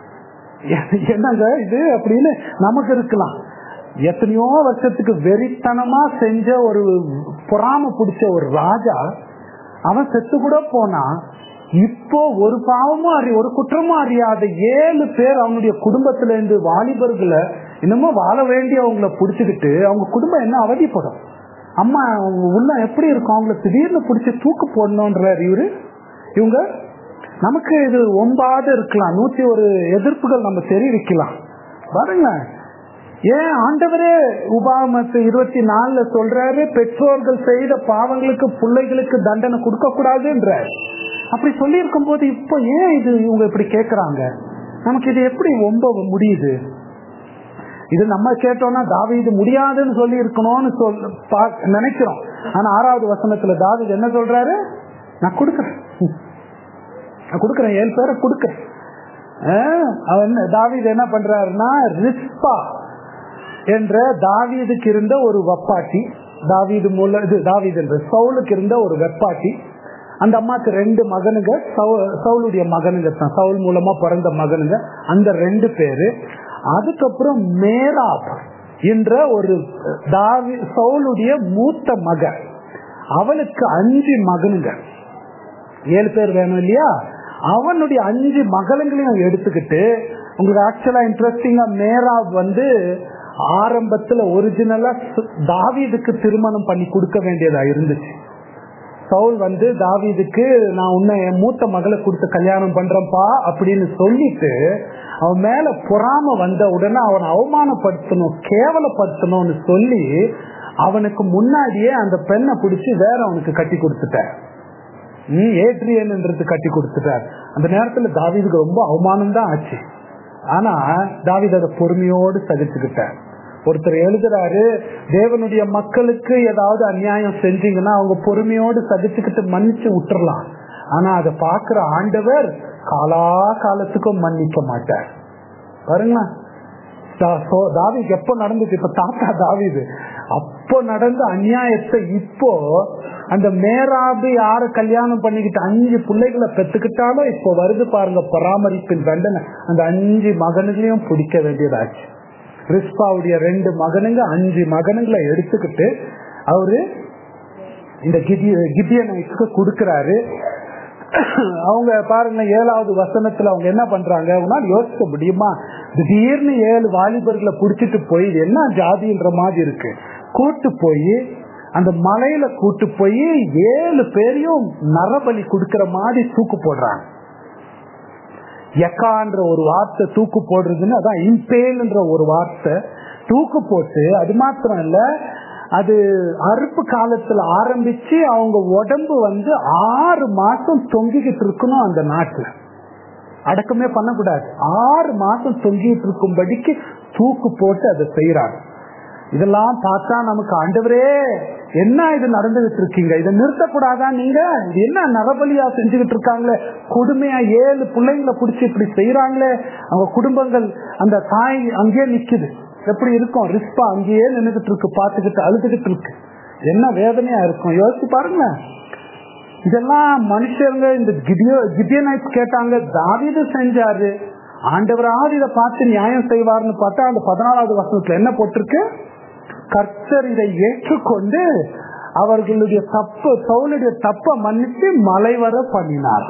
என்னங்க இது அப்படின்னு நமக்கு இருக்கலாம் எத்தனையோ வருஷத்துக்கு வெறித்தனமா செஞ்ச ஒரு பொறாம பிடிச்ச ஒரு ராஜா அவன் செத்து கூட போனா இப்போ ஒரு பாவமும் அறி ஒரு குற்றமும் அறியாத ஏழு பேர் அவனுடைய குடும்பத்துல இருந்து வாலிபர்களை இன்னமும் வாழ வேண்டியவங்களை புடிச்சுக்கிட்டு அவங்க குடும்பம் என்ன அவதிப்படும் அம்மா அவங்க உள்ள எப்படி இருக்கும் அவங்கள திடீர்னு பிடிச்சி தூக்கு போடணும்ன்றார் இவரு இவங்க நமக்கு இது ஒம்பாத இருக்கலாம் நூத்தி ஒரு எதிர்ப்புகள் நம்ம தெரிவிக்கலாம் பாருங்க ஏன் ஆண்டவரே உபாமத்து இருபத்தி நாலுல சொல்றாரு பெற்றோர்கள் செய்த பாவங்களுக்கு பிள்ளைகளுக்கு தண்டனை கொடுக்க கூடாதுன்றார் அப்படி சொல்லி இருக்கும் போது இப்ப ஏன் இது இவங்க இப்படி கேக்குறாங்க நமக்கு இது எப்படி ஒம்ப முடியுது இது நம்ம கேட்டோம்னா தாவி இது முடியாதுன்னு சொல்லி இருக்கணும்னு சொல் நினைக்கிறோம் ஆனா ஆறாவது வசனத்துல தாவி என்ன சொல்றாரு நான் கொடுக்கறேன் நான் கொடுக்கறேன் ஏழு பேரை கொடுக்கறேன் அவன் தாவிது என்ன பண்றாருன்னா ரிஸ்பா என்ற தாவீதுக்கு இருந்த ஒரு வப்பாட்டி தாவீது மூல இது தாவீது என்ற சவுலுக்கு இருந்த ஒரு வெப்பாட்டி அந்த அம்மாக்கு ரெண்டு மகனுங்க சவுளுடைய மகனுங்க தான் சவுல் மூலமா பிறந்த மகனுங்க அந்த ரெண்டு பேரு அதுக்கப்புறம் மேராப் என்ற ஒரு தாவி சவுளுடைய மூத்த மகன் அவனுக்கு அஞ்சு மகனுங்க ஏழு பேர் வேணும் இல்லையா அவனுடைய அஞ்சு மகளுங்களையும் எடுத்துக்கிட்டு உங்களுக்கு ஆக்சுவலா இன்ட்ரெஸ்டிங்கா மேராப் வந்து ஆரம்பத்துல ஒரிஜினலா தாவீதுக்கு திருமணம் பண்ணி கொடுக்க வேண்டியதா இருந்துச்சு சவுல் வந்து தாவீதுக்கு நான் உன்னை என் மூத்த மகளை கொடுத்து கல்யாணம் பண்றேன்ப்பா அப்படின்னு சொல்லிட்டு அவன் மேல பொறாம வந்த உடனே அவனை அவமானப்படுத்தணும் கேவலப்படுத்தணும்னு சொல்லி அவனுக்கு முன்னாடியே அந்த பெண்ணை பிடிச்சி வேற அவனுக்கு கட்டி கொடுத்துட்டார் நீ ஏட்ரியன்ன்றது கட்டி கொடுத்துட்டார் அந்த நேரத்துல தாவீதுக்கு ரொம்ப அவமானம் தான் ஆச்சு ஆனா தாவீது அதை பொறுமையோடு சகிச்சுக்கிட்டார் ஒருத்தர் எழுதுறாரு தேவனுடைய மக்களுக்கு ஏதாவது அநியாயம் செஞ்சீங்கன்னா அவங்க பொறுமையோடு சகிச்சுக்கிட்டு மன்னிச்சு விட்டுறலாம் ஆனா அதை பாக்குற ஆண்டவர் காலா காலத்துக்கும் மன்னிக்க மாட்டார் பாருங்களா தாவிக்கு எப்ப நடந்துச்சு இப்ப தாத்தா தாவிது அப்போ நடந்த அநியாயத்தை இப்போ அந்த மேராபி யார கல்யாணம் பண்ணிக்கிட்டு அஞ்சு பிள்ளைகளை பெத்துக்கிட்டாலும் இப்போ வருது பாருங்க பராமரிப்பின் தண்டனை அந்த அஞ்சு மகனுகளையும் பிடிக்க வேண்டியதாச்சு ரிஸ்பாவுடைய ரெண்டு மகனுங்க அஞ்சு மகனுங்களை எடுத்துக்கிட்டு அவரு இந்த கிதியனுக்கு கொடுக்கிறாரு அவங்க பாருங்க ஏழாவது வசனத்துல அவங்க என்ன பண்றாங்க உங்களால் யோசிக்க முடியுமா திடீர்னு ஏழு வாலிபர்களை புடிச்சிட்டு போய் என்ன ஜாதின்ற மாதிரி இருக்கு கூட்டு போய் அந்த மலையில கூட்டு போய் ஏழு பேரையும் நரபலி கொடுக்கிற மாதிரி தூக்கு போடுறாங்க எக்கான்ற ஒரு வார்த்தை தூக்கு போடுறதுன்னு அதான் இம்பேல்ன்ற ஒரு வார்த்தை தூக்கு போட்டு அது மாத்திரம் இல்ல அது அறுப்பு காலத்துல ஆரம்பிச்சு அவங்க உடம்பு வந்து ஆறு மாசம் தொங்கிக்கிட்டு இருக்கணும் அந்த நாட்டுல அடக்கமே பண்ணக்கூடாது ஆறு மாசம் தொங்கிட்டு இருக்கும்படிக்கு தூக்கு போட்டு அதை செய்யறாங்க இதெல்லாம் பார்த்தா நமக்கு ஆண்டவரே என்ன இது நடந்துகிட்டு இருக்கீங்க இதை நிறுத்தக்கூடாதா நீங்க இது என்ன நரபலியா செஞ்சுக்கிட்டு இருக்காங்களே கொடுமையா ஏழு பிள்ளைங்களை பிடிச்சி இப்படி செய்யறாங்களே அவங்க குடும்பங்கள் அந்த தாய் அங்கேயே நிக்குது எப்படி இருக்கும் ரிஸ்பா அங்கேயே நின்றுகிட்டு இருக்கு பார்த்துக்கிட்டு அழுதுகிட்டு இருக்கு என்ன வேதனையா இருக்கும் யோசிச்சு பாருங்க இதெல்லாம் மனுஷங்க இந்த கிடியோ கிடியனைட் கேட்டாங்க தாவித செஞ்சாரு ஆண்டவராவது இதை பார்த்து நியாயம் செய்வார்னு பார்த்தா அந்த பதினாலாவது வருஷத்துல என்ன போட்டிருக்கு கர்த்தர் இதை ஏற்றுக்கொண்டு அவர்களுடைய தப்பு சவுளுடைய தப்ப மன்னிச்சு மலை வர பண்ணினார்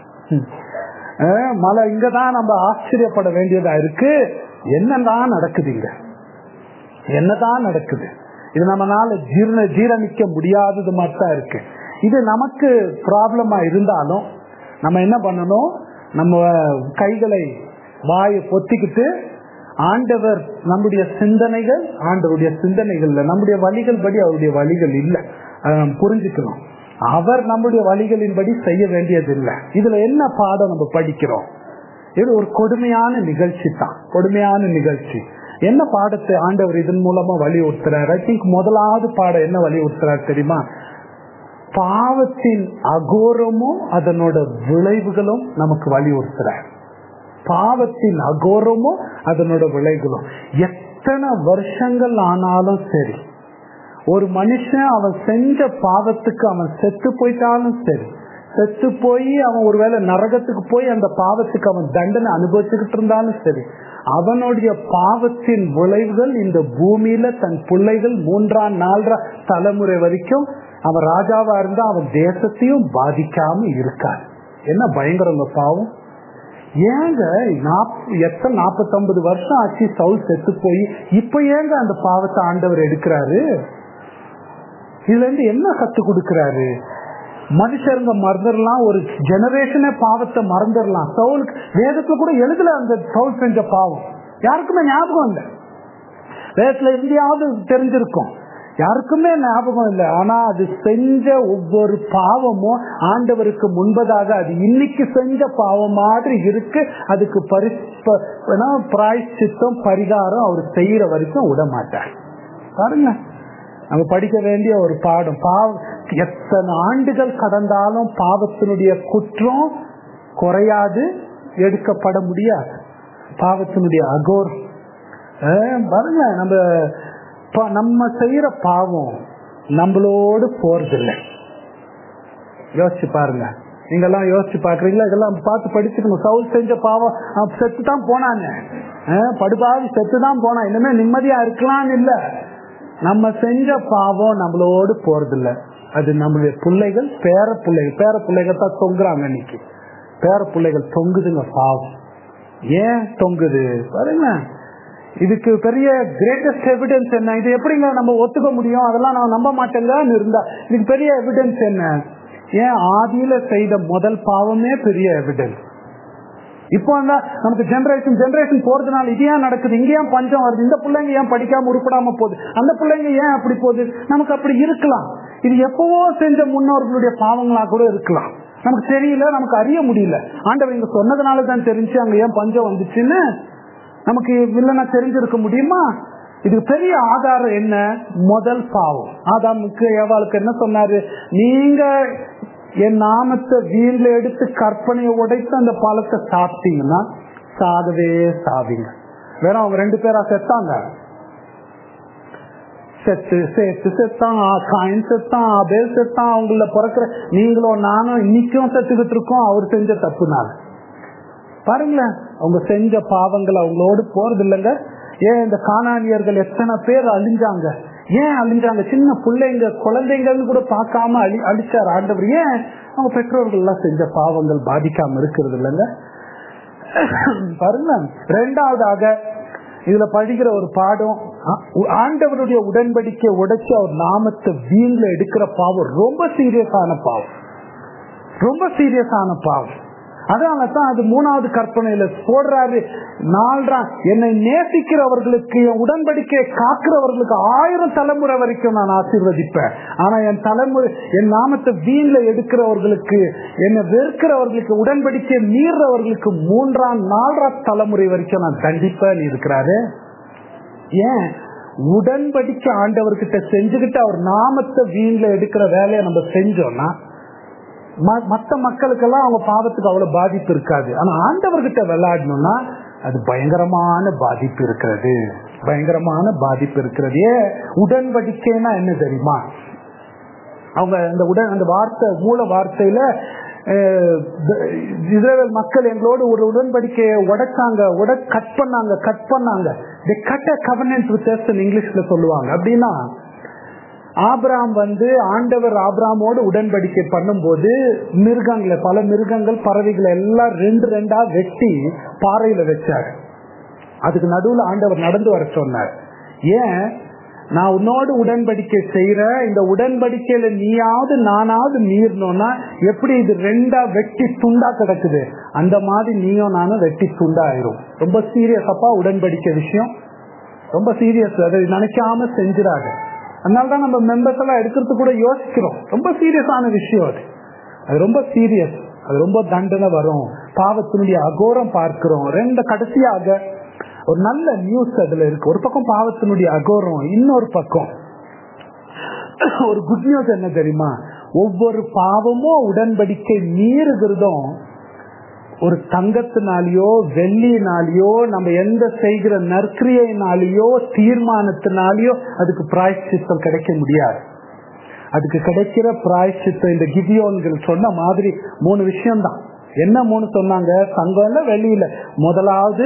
மலை இங்கதான் நம்ம ஆச்சரியப்பட வேண்டியதா இருக்கு என்னதான் நடக்குது இங்க என்னதான் நடக்குது இது நம்மளால ஜீரண ஜீரணிக்க முடியாதது மாதிரி தான் இருக்கு இது நமக்கு ப்ராப்ளமா இருந்தாலும் நம்ம என்ன பண்ணணும் நம்ம கைகளை வாயை பொத்திக்கிட்டு ஆண்டவர் நம்முடைய சிந்தனைகள் ஆண்டவருடைய சிந்தனைகள்ல நம்முடைய வழிகள் படி அவருடைய வழிகள் இல்லை புரிஞ்சுக்கணும் அவர் நம்முடைய வழிகளின்படி செய்ய வேண்டியது இல்லை இதுல என்ன பாடம் நம்ம படிக்கிறோம் இது ஒரு கொடுமையான நிகழ்ச்சி தான் கொடுமையான நிகழ்ச்சி என்ன பாடத்தை ஆண்டவர் இதன் மூலமா வலியுறுத்துறாரு ஐ திங்க் முதலாவது பாடம் என்ன வலியுறுத்துறாரு தெரியுமா பாவத்தின் அகோரமும் அதனோட விளைவுகளும் நமக்கு வலியுறுத்துறார் பாவத்தின் அகோரமும் அதனோட விளைவுகளும் எத்தனை வருஷங்கள் ஆனாலும் சரி ஒரு மனுஷன் அவன் செஞ்ச பாவத்துக்கு அவன் செத்து போயிட்டாலும் சரி செத்து போய் அவன் ஒருவேளை நரகத்துக்கு போய் அந்த பாவத்துக்கு அவன் தண்டனை அனுபவிச்சுக்கிட்டு இருந்தாலும் சரி அவனுடைய பாவத்தின் விளைவுகள் இந்த பூமியில தன் பிள்ளைகள் மூன்றாம் நாலரா தலைமுறை வரைக்கும் அவன் ராஜாவா இருந்தா அவன் தேசத்தையும் பாதிக்காம இருக்கான் என்ன பயங்கரங்க பாவம் ஏங்க எத்தனை நாற்பத்தொன்பது வருஷம் ஆச்சு சவுல் செத்து போய் இப்ப ஏங்க அந்த பாவத்தை ஆண்டவர் எடுக்கிறாரு இதுல இருந்து என்ன கத்து கொடுக்கிறாரு மனுஷருங்க மறந்துடலாம் ஒரு ஜெனரேஷனே பாவத்தை மறந்துடலாம் சவுலுக்கு வேதத்துல கூட எழுதல அந்த சவுல் செஞ்ச பாவம் யாருக்குமே ஞாபகம் இல்லை வேதத்துல இருந்தையாவது தெரிஞ்சிருக்கும் யாருக்குமே ஞாபகம் இல்லை ஆனா அது செஞ்ச ஒவ்வொரு பாவமும் ஆண்டவருக்கு முன்பதாக அது இன்னைக்கு செஞ்ச பாவம் மாதிரி இருக்கு அதுக்கு பரி பிராய்ச்சித்தம் பரிகாரம் அவர் செய்யற வரைக்கும் விட மாட்டார் பாருங்க நம்ம படிக்க வேண்டிய ஒரு பாடம் பாவ எத்தனை ஆண்டுகள் கடந்தாலும் பாவத்தினுடைய குற்றம் குறையாது எடுக்கப்பட முடியாது பாவத்தினுடைய அகோர் பாருங்க நம்ம நம்ம செய்யற பாவம் நம்மளோடு போறதில்லை யோசிச்சு பாருங்க நீங்கெல்லாம் யோசிச்சு பாக்குறீங்களா இதெல்லாம் பார்த்து படிச்சுக்கணும் சவுல் செஞ்ச பாவம் செத்து தான் போனாங்க படுபாவி செத்து தான் போனா இனிமே நிம்மதியா இருக்கலாம்னு இல்ல நம்ம செஞ்ச பாவம் நம்மளோடு போறதில்ல அது நம்மளுடைய பிள்ளைகள் பேர பிள்ளைகள் பேர பிள்ளைகள் தான் தொங்குறாங்க இன்னைக்கு பேர பிள்ளைகள் தொங்குதுங்க பாவம் ஏன் தொங்குது பாருங்க இதுக்கு பெரிய கிரேட்டஸ்ட் எவிடன்ஸ் என்ன இது எப்படிங்க நம்ம ஒத்துக்க முடியும் அதெல்லாம் நான் நம்ப மாட்டேங்கன்னு இருந்தா இதுக்கு பெரிய எவிடன்ஸ் என்ன ஏன் ஆதியில செய்த முதல் பாவமே பெரிய எவிடன்ஸ் இப்போ நமக்கு ஜெனரேஷன் ஜெனரேஷன் போறதுனால இது ஏன் நடக்குது இங்க ஏன் பஞ்சம் வருது இந்த பிள்ளைங்க ஏன் படிக்காம உருப்படாம போகுது அந்த பிள்ளைங்க ஏன் அப்படி போகுது நமக்கு அப்படி இருக்கலாம் இது எப்பவோ செஞ்ச முன்னோர்களுடைய பாவங்களா கூட இருக்கலாம் நமக்கு தெரியல நமக்கு அறிய முடியல ஆண்டவர் இங்க சொன்னதுனால தான் தெரிஞ்சு அங்க ஏன் பஞ்சம் வந்துச்சுன்னு நமக்கு இல்லைன்னா தெரிஞ்சிருக்க முடியுமா இதுக்கு பெரிய ஆதாரம் என்ன முதல் பாவம் ஆதாமுக்கு ஏவாளுக்கு என்ன சொன்னாரு நீங்க என் நாமத்தை வீண்ல எடுத்து கற்பனையை உடைத்து அந்த பழத்தை சாப்பிட்டீங்கன்னா சாகவே சாவிங்க வேற அவங்க ரெண்டு பேரா செத்தாங்க செத்து சேர்த்து செத்தான் காயின் செத்தான் அபேல் செத்தான் அவங்கள பிறக்கிற நீங்களும் நானும் இன்னைக்கும் செத்துக்கிட்டு இருக்கோம் அவர் செஞ்ச தப்புனால பாருங்களேன் அவங்க செஞ்ச பாவங்கள் அவங்களோடு போறது இல்லைங்க ஏன் இந்த காணானியர்கள் எத்தனை பேர் அழிஞ்சாங்க ஏன் அழிஞ்சாங்க சின்ன பிள்ளைங்க குழந்தைங்கன்னு கூட பார்க்காம அழி அழிச்சார் ஆண்டவர் ஏன் அவங்க பெற்றோர்கள் எல்லாம் செஞ்ச பாவங்கள் பாதிக்காம இருக்கிறது இல்லைங்க பாருங்க ரெண்டாவதாக இதுல படிக்கிற ஒரு பாடம் ஆண்டவருடைய உடன்படிக்கை உடைச்சு அவர் நாமத்தை வீண்ல எடுக்கிற பாவம் ரொம்ப சீரியஸான பாவம் ரொம்ப சீரியஸான பாவம் அதனால தான் அது மூணாவது கற்பனையில போடுறாரு நாள்றான் என்னை நேசிக்கிறவர்களுக்கு என் உடன்படிக்கையை காக்கிறவர்களுக்கு ஆயிரம் தலைமுறை வரைக்கும் நான் ஆசீர்வதிப்பேன் ஆனா என் தலைமுறை என் நாமத்தை வீண்ல எடுக்கிறவர்களுக்கு என்னை வெறுக்கிறவர்களுக்கு உடன்படிக்கையை மீறவர்களுக்கு மூன்றாம் நாலரா தலைமுறை வரைக்கும் நான் தண்டிப்பேன் இருக்கிறாரு ஏன் உடன்படிக்கை ஆண்டவர்கிட்ட செஞ்சுக்கிட்டு அவர் நாமத்தை வீண்ல எடுக்கிற வேலையை நம்ம செஞ்சோம்னா மற்ற மக்களுக்கெல்லாம் அவங்க பாவத்துக்கு அவ்வளவு பாதிப்பு இருக்காது ஆனா ஆண்டவர்கிட்ட விளையாடணும்னா அது பயங்கரமான பாதிப்பு இருக்கிறது பயங்கரமான பாதிப்பு இருக்கிறது ஏன் உடன்படிக்கைன்னா என்ன தெரியுமா அவங்க அந்த உடன் அந்த வார்த்தை மூல வார்த்தையில இஸ்ரேல் மக்கள் எங்களோடு ஒரு உடன்படிக்கையை உடைச்சாங்க உட கட் பண்ணாங்க கட் பண்ணாங்க கட் கவர்னன்ஸ் வித் இங்கிலீஷ்ல சொல்லுவாங்க அப்படின்னா ஆப்ராம் வந்து ஆண்டவர் ஆப்ராமோடு உடன்படிக்கை பண்ணும்போது மிருகங்களை பல மிருகங்கள் பறவைகளை எல்லாம் ரெண்டு ரெண்டா வெட்டி பாறையில வச்சார் அதுக்கு நடுவுல ஆண்டவர் நடந்து வர சொன்னார் ஏன் நான் உன்னோடு உடன்படிக்கை செய்யற இந்த உடன்படிக்கையில நீயாவது நானாவது மீறணும்னா எப்படி இது ரெண்டா வெட்டி துண்டா கிடக்குது அந்த மாதிரி நீயும் நானும் வெட்டி துண்டா ஆயிரும் ரொம்ப சீரியஸ் அப்பா உடன்படிக்கை விஷயம் ரொம்ப சீரியஸ் அதை நினைக்காம செஞ்சிடாங்க அதனாலதான் நம்ம மெம்பர்ஸ் எல்லாம் எடுக்கிறது கூட யோசிக்கிறோம் ரொம்ப சீரியஸான விஷயம் அது அது ரொம்ப சீரியஸ் அது ரொம்ப தண்டனை வரும் பாவத்தினுடைய அகோரம் பார்க்கிறோம் ரெண்டு கடைசியாக ஒரு நல்ல நியூஸ் அதுல இருக்கு ஒரு பக்கம் பாவத்தினுடைய அகோரம் இன்னொரு பக்கம் ஒரு குட் நியூஸ் என்ன தெரியுமா ஒவ்வொரு பாவமும் உடன்படிக்கை மீறுகிறதும் ஒரு தங்கத்தினாலேயோ வெள்ளியினாலேயோ நம்ம எந்த செய்கிற நற்கிரியையினாலேயோ தீர்மானத்தினாலேயோ அதுக்கு பிராய்ச்சித்தம் கிடைக்க முடியாது அதுக்கு கிடைக்கிற பிராய்ச்சித்தம் இந்த கிபியோன்கள் சொன்ன மாதிரி மூணு விஷயம்தான் என்ன மூணு சொன்னாங்க தங்கம்ல வெளியில முதலாவது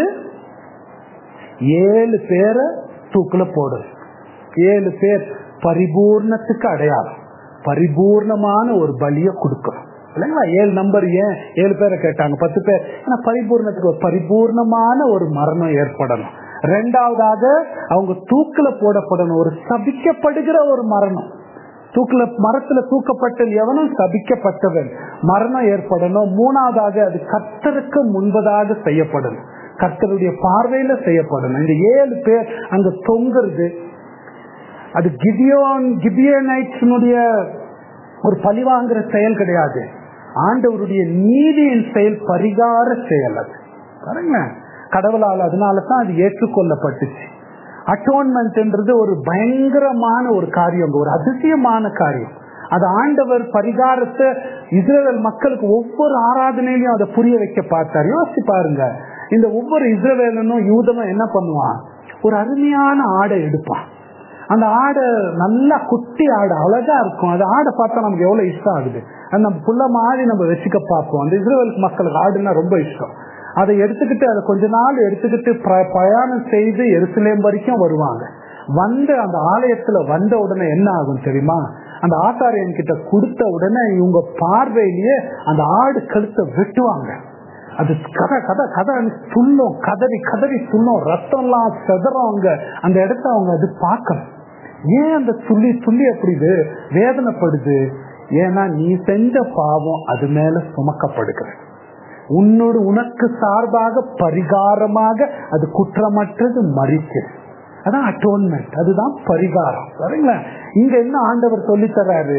ஏழு பேரை தூக்குல போடுது ஏழு பேர் பரிபூர்ணத்துக்கு அடையாளம் பரிபூர்ணமான ஒரு பலிய கொடுக்கணும் இல்லைங்களா ஏழு நம்பர் ஏன் ஏழு பேரை கேட்டாங்க பத்து பேர் ஏன்னா பரிபூர்ணத்துக்கு ஒரு பரிபூர்ணமான ஒரு மரணம் ஏற்படணும் ரெண்டாவதாக அவங்க தூக்கில போடப்படணும் ஒரு சபிக்கப்படுகிற ஒரு மரணம் தூக்கில மரத்துல தூக்கப்பட்ட எவனும் சபிக்கப்பட்டவன் மரணம் ஏற்படணும் மூணாவதாக அது கர்த்தருக்கு முன்பதாக செய்யப்படணும் கர்த்தருடைய பார்வையில செய்யப்படணும் இந்த ஏழு பேர் அங்க தொங்குறது அது கிபியோன் கிபியனைட்ஸினுடைய ஒரு பழிவாங்கிற செயல் கிடையாது ஆண்டவருடைய நீதியின் செயல் பரிகார செயல் அது பாருங்களேன் கடவுளால் அதனாலதான் அது ஏற்றுக்கொள்ளப்பட்டுச்சு அட்டோன்மெண்ட்ன்றது ஒரு பயங்கரமான ஒரு காரியம் ஒரு அதிசயமான காரியம் அது ஆண்டவர் பரிகாரத்தை இஸ்ரேல் மக்களுக்கு ஒவ்வொரு ஆராதனையிலையும் அதை புரிய வைக்க பார்த்தார் யோசிச்சு பாருங்க இந்த ஒவ்வொரு இஸ்ரேலனும் யூதனும் என்ன பண்ணுவான் ஒரு அருமையான ஆடை எடுப்பான் அந்த ஆடை நல்லா குட்டி ஆடை அழகா இருக்கும் அந்த ஆடை பார்த்தா நமக்கு எவ்வளவு இஷ்டம் ஆகுது அது நம்ம புள்ள மாதிரி நம்ம வச்சுக்க பார்ப்போம் அந்த இஸ்ரேல் மக்களுக்கு ஆடுனா ரொம்ப இஷ்டம் அதை எடுத்துக்கிட்டு அதை கொஞ்ச நாள் எடுத்துக்கிட்டு பிரயாணம் செய்து எருசலேம் வரைக்கும் வருவாங்க வந்து அந்த ஆலயத்துல வந்த உடனே என்ன ஆகும் தெரியுமா அந்த ஆசாரியன் கிட்ட கொடுத்த உடனே இவங்க பார்வையிலேயே அந்த ஆடு கழுத்தை வெட்டுவாங்க அது கதை கதை கதை துள்ளும் கதறி கதறி துள்ளும் ரத்தம்லாம் செதறும் அவங்க அந்த இடத்த அவங்க அது பார்க்கணும் ஏன் அந்த துள்ளி துள்ளி அப்படி இது வேதனைப்படுது ஏன்னா நீ செஞ்ச பாவம் அது மேல சுமக்கப்படுகிறது உன்னோடு உனக்கு சார்பாக பரிகாரமாக அது குற்றமற்றது மறிக்கிறது அதான் அட்டோன்மெண்ட் அதுதான் பரிகாரம் சரிங்களா இங்க என்ன ஆண்டவர் சொல்லி தர்றாரு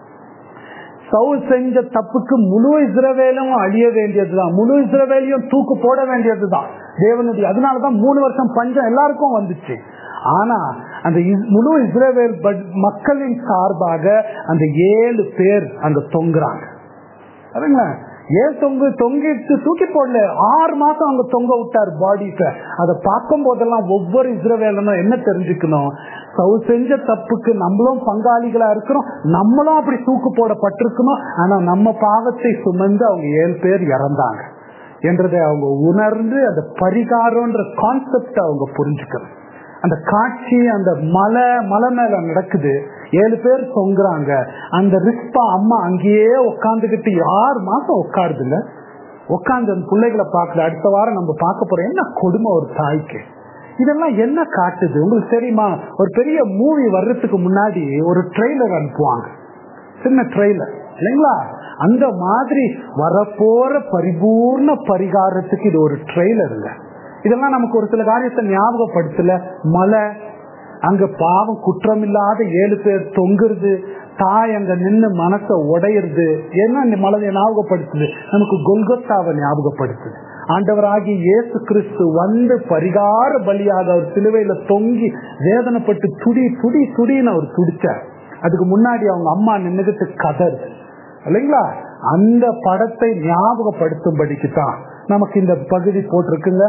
சவுல் செஞ்ச தப்புக்கு முழு இஸ்ரவேலும் அழிய வேண்டியதுதான் முழு இஸ்ரவேலையும் தூக்கு போட வேண்டியதுதான் தேவனுடைய அதனாலதான் மூணு வருஷம் பஞ்சம் எல்லாருக்கும் வந்துச்சு ஆனா அந்த முழு இஸ்ரேவேல் மக்களின் சார்பாக அந்த ஏழு பேர் அங்க தொங்குறாங்க சரிங்களா ஏன் தொங்கு தொங்கிட்டு தூக்கி போடல ஆறு மாசம் அங்க தொங்க விட்டார் பாடிக்கு அதை பார்க்கும் போதெல்லாம் ஒவ்வொரு இஸ்ரவேலனும் என்ன தெரிஞ்சுக்கணும் சவு செஞ்ச தப்புக்கு நம்மளும் பங்காளிகளா இருக்கிறோம் நம்மளும் அப்படி தூக்கு போடப்பட்டிருக்கணும் ஆனா நம்ம பாவத்தை சுமந்து அவங்க ஏழு பேர் இறந்தாங்க என்றதை அவங்க உணர்ந்து அந்த பரிகாரம்ன்ற கான்செப்ட் அவங்க புரிஞ்சுக்கணும் அந்த காட்சி அந்த மலை மலை மேல நடக்குது ஏழு பேர் தொங்குறாங்க அந்த ரிஸ்பா அம்மா அங்கேயே உட்காந்துக்கிட்டு ஆறு மாசம் உட்காருது இல்ல உட்காந்து அந்த பிள்ளைகளை பார்க்கல அடுத்த வாரம் நம்ம பார்க்க போறோம் என்ன கொடுமை ஒரு தாய்க்கு இதெல்லாம் என்ன காட்டுது உங்களுக்கு தெரியுமா ஒரு பெரிய மூவி வர்றதுக்கு முன்னாடி ஒரு ட்ரெய்லர் அனுப்புவாங்க சின்ன ட்ரெய்லர் இல்லைங்களா அந்த மாதிரி வரப்போற பரிபூர்ண பரிகாரத்துக்கு இது ஒரு ட்ரெய்லர் இல்லை இதெல்லாம் நமக்கு ஒரு சில காரியத்தை ஞாபகப்படுத்தல மலை அங்க பாவம் குற்றம் இல்லாத ஏழு பேர் தொங்குறது தாய் அங்க நின்று மனசை உடையிறது என்ன மலதை ஞாபகப்படுத்துது நமக்கு கொல்கத்தாவை ஞாபகப்படுத்துது ஆண்டவராகி இயேசு கிறிஸ்து வந்து பரிகார பலியாக அவர் சிலுவையில தொங்கி வேதனைப்பட்டு துடி துடி துடின்னு அவர் துடிச்சார் அதுக்கு முன்னாடி அவங்க அம்மா நின்றுகிட்டு கதர் இல்லைங்களா அந்த படத்தை ஞாபகப்படுத்தும்படிக்கு தான் நமக்கு இந்த பகுதி போட்டிருக்குங்க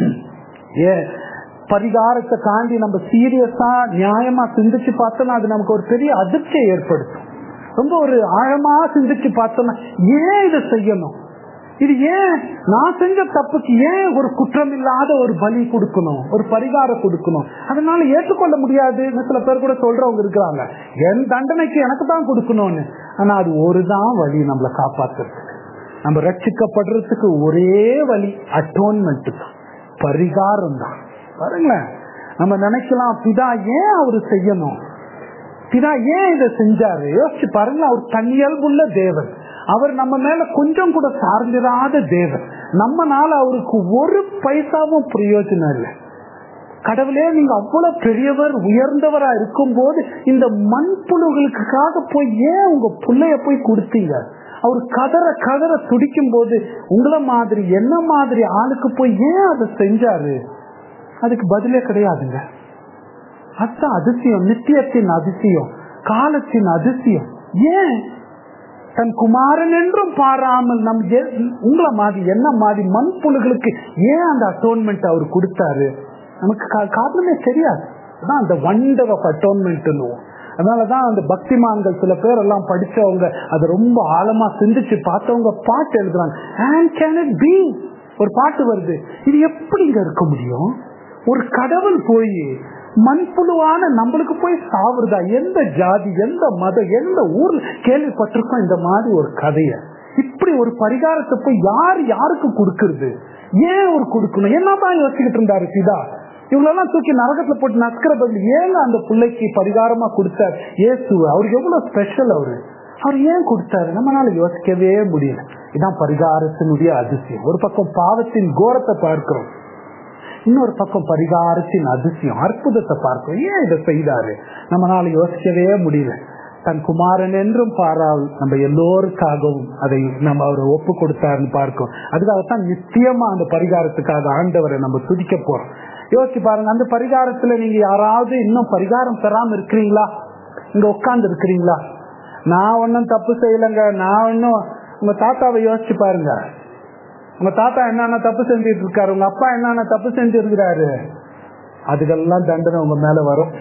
ஏ பரிகாரத்தை தாண்டி நம்ம சீரியஸா நியாயமா சிந்திச்சு பார்த்தோம்னா அது நமக்கு ஒரு பெரிய அதிர்ச்சியை ஏற்படுத்தும் ரொம்ப ஒரு ஆழமா சிந்திச்சு பார்த்தோம்னா ஏன் இதை செய்யணும் இது ஏன் நான் செஞ்ச தப்புக்கு ஏன் ஒரு குற்றம் இல்லாத ஒரு பலி கொடுக்கணும் ஒரு பரிகாரம் கொடுக்கணும் அதனால ஏற்றுக்கொள்ள முடியாது சில பேர் கூட சொல்றவங்க இருக்கிறாங்க என் தண்டனைக்கு எனக்கு தான் கொடுக்கணும்னு ஆனா அது ஒரு தான் வழி நம்மளை காப்பாத்துறதுக்கு நம்ம ரட்சிக்கப்படுறதுக்கு ஒரே வழி அட்டோன்மெண்ட் தான் பரிகாரம் தான் பாருங்களேன் நம்ம நினைக்கலாம் பிதா ஏன் அவரு செய்யணும் பிதா ஏன் இதை செஞ்சாரு யோசிச்சு பாருங்க அவர் தன்னியல்புள்ள தேவன் அவர் நம்ம மேல கொஞ்சம் கூட சார்ந்திராத தேவன் நம்மனால அவருக்கு ஒரு பைசாவும் பிரயோஜனம் இல்லை கடவுளே நீங்க அவ்வளவு பெரியவர் உயர்ந்தவரா இருக்கும் போது இந்த மண்புழுகளுக்காக போய் ஏன் உங்க பிள்ளைய போய் கொடுத்தீங்க அவர் கதற கதற துடிக்கும் போது உங்களை மாதிரி என்ன மாதிரி ஆளுக்கு போய் ஏன் அதை செஞ்சாரு அதுக்கு பதிலே கிடையாதுங்க அதுதான் அதிசயம் நித்தியத்தின் அதிசயம் காலத்தின் அதிசயம் ஏன் தன் குமாரன் என்றும் பாராமல் நம் எ- உங்களை மாதிரி என்ன மாதிரி மண்புழுகளுக்கு ஏன் அந்த அட்டோன்மெண்ட் அவர் கொடுத்தாரு நமக்கு கா- காரணமே தெரியாது அதான் அந்த வண்டர் ஆஃப் அட்டோன்மெண்ட் அதனாலதான் அந்த பக்திமான்கள் சில பேர் எல்லாம் படிச்சவங்க அதை ரொம்ப ஆழமா சிந்திச்சு பார்த்தவங்க பாட்டு எழுதுறாங்க and can it be ஒரு பாட்டு வருது இது எப்படிங்க இருக்க முடியும் ஒரு கடவுள் போய் மண்புழுவான நம்மளுக்கு போய் சாவுறதா எந்த ஜாதி எந்த மதம் எந்த ஊர்ல கேள்விப்பட்டிருக்கோம் இந்த மாதிரி ஒரு கதைய இப்படி ஒரு பரிகாரத்தை போய் யார் யாருக்கு கொடுக்கறது ஏன் ஒரு கொடுக்கணும் என்னதான் யோசிச்சுக்கிட்டு இருந்தாரு சிதா இவங்களெல்லாம் தூக்கி நரகத்துல போட்டு நஸ்கிற பதில் ஏங்க அந்த பிள்ளைக்கு பரிகாரமா கொடுத்தார் இயேசு அவருக்கு எவ்வளவு ஸ்பெஷல் அவரு அவர் ஏன் கொடுத்தாரு நம்மளால யோசிக்கவே முடியல இதான் பரிகாரத்தினுடைய அதிசயம் ஒரு பக்கம் பாவத்தின் கோரத்தை பார்க்கிறோம் இன்னொரு பக்கம் பரிகாரத்தின் அதிசயம் அற்புதத்தை பார்க்கிறோம் ஏன் இதை செய்தாரு நம்மளால யோசிக்கவே முடியல தன் குமாரன் என்றும் பாரால் நம்ம எல்லோருக்காகவும் அதை நம்ம அவரை ஒப்பு கொடுத்தாருன்னு பார்க்கிறோம் அதுக்காகத்தான் நிச்சயமா அந்த பரிகாரத்துக்காக ஆண்டவரை நம்ம துதிக்க போறோம் யோசிச்சு பாருங்க அந்த பரிகாரத்துல நீங்க யாராவது இன்னும் பரிகாரம் பெறாம இருக்கிறீங்களா இங்க உட்கார்ந்து இருக்கிறீங்களா நான் ஒன்னும் தப்பு செய்யலைங்க நான் ஒன்னும் உங்க தாத்தாவை யோசிச்சு பாருங்க உங்க தாத்தா என்னென்ன தப்பு செஞ்சுட்டு இருக்காரு உங்க அப்பா என்னென்ன தப்பு செஞ்சிருக்கிறாரு அதுக்கெல்லாம் தண்டனை உங்க மேல வரும்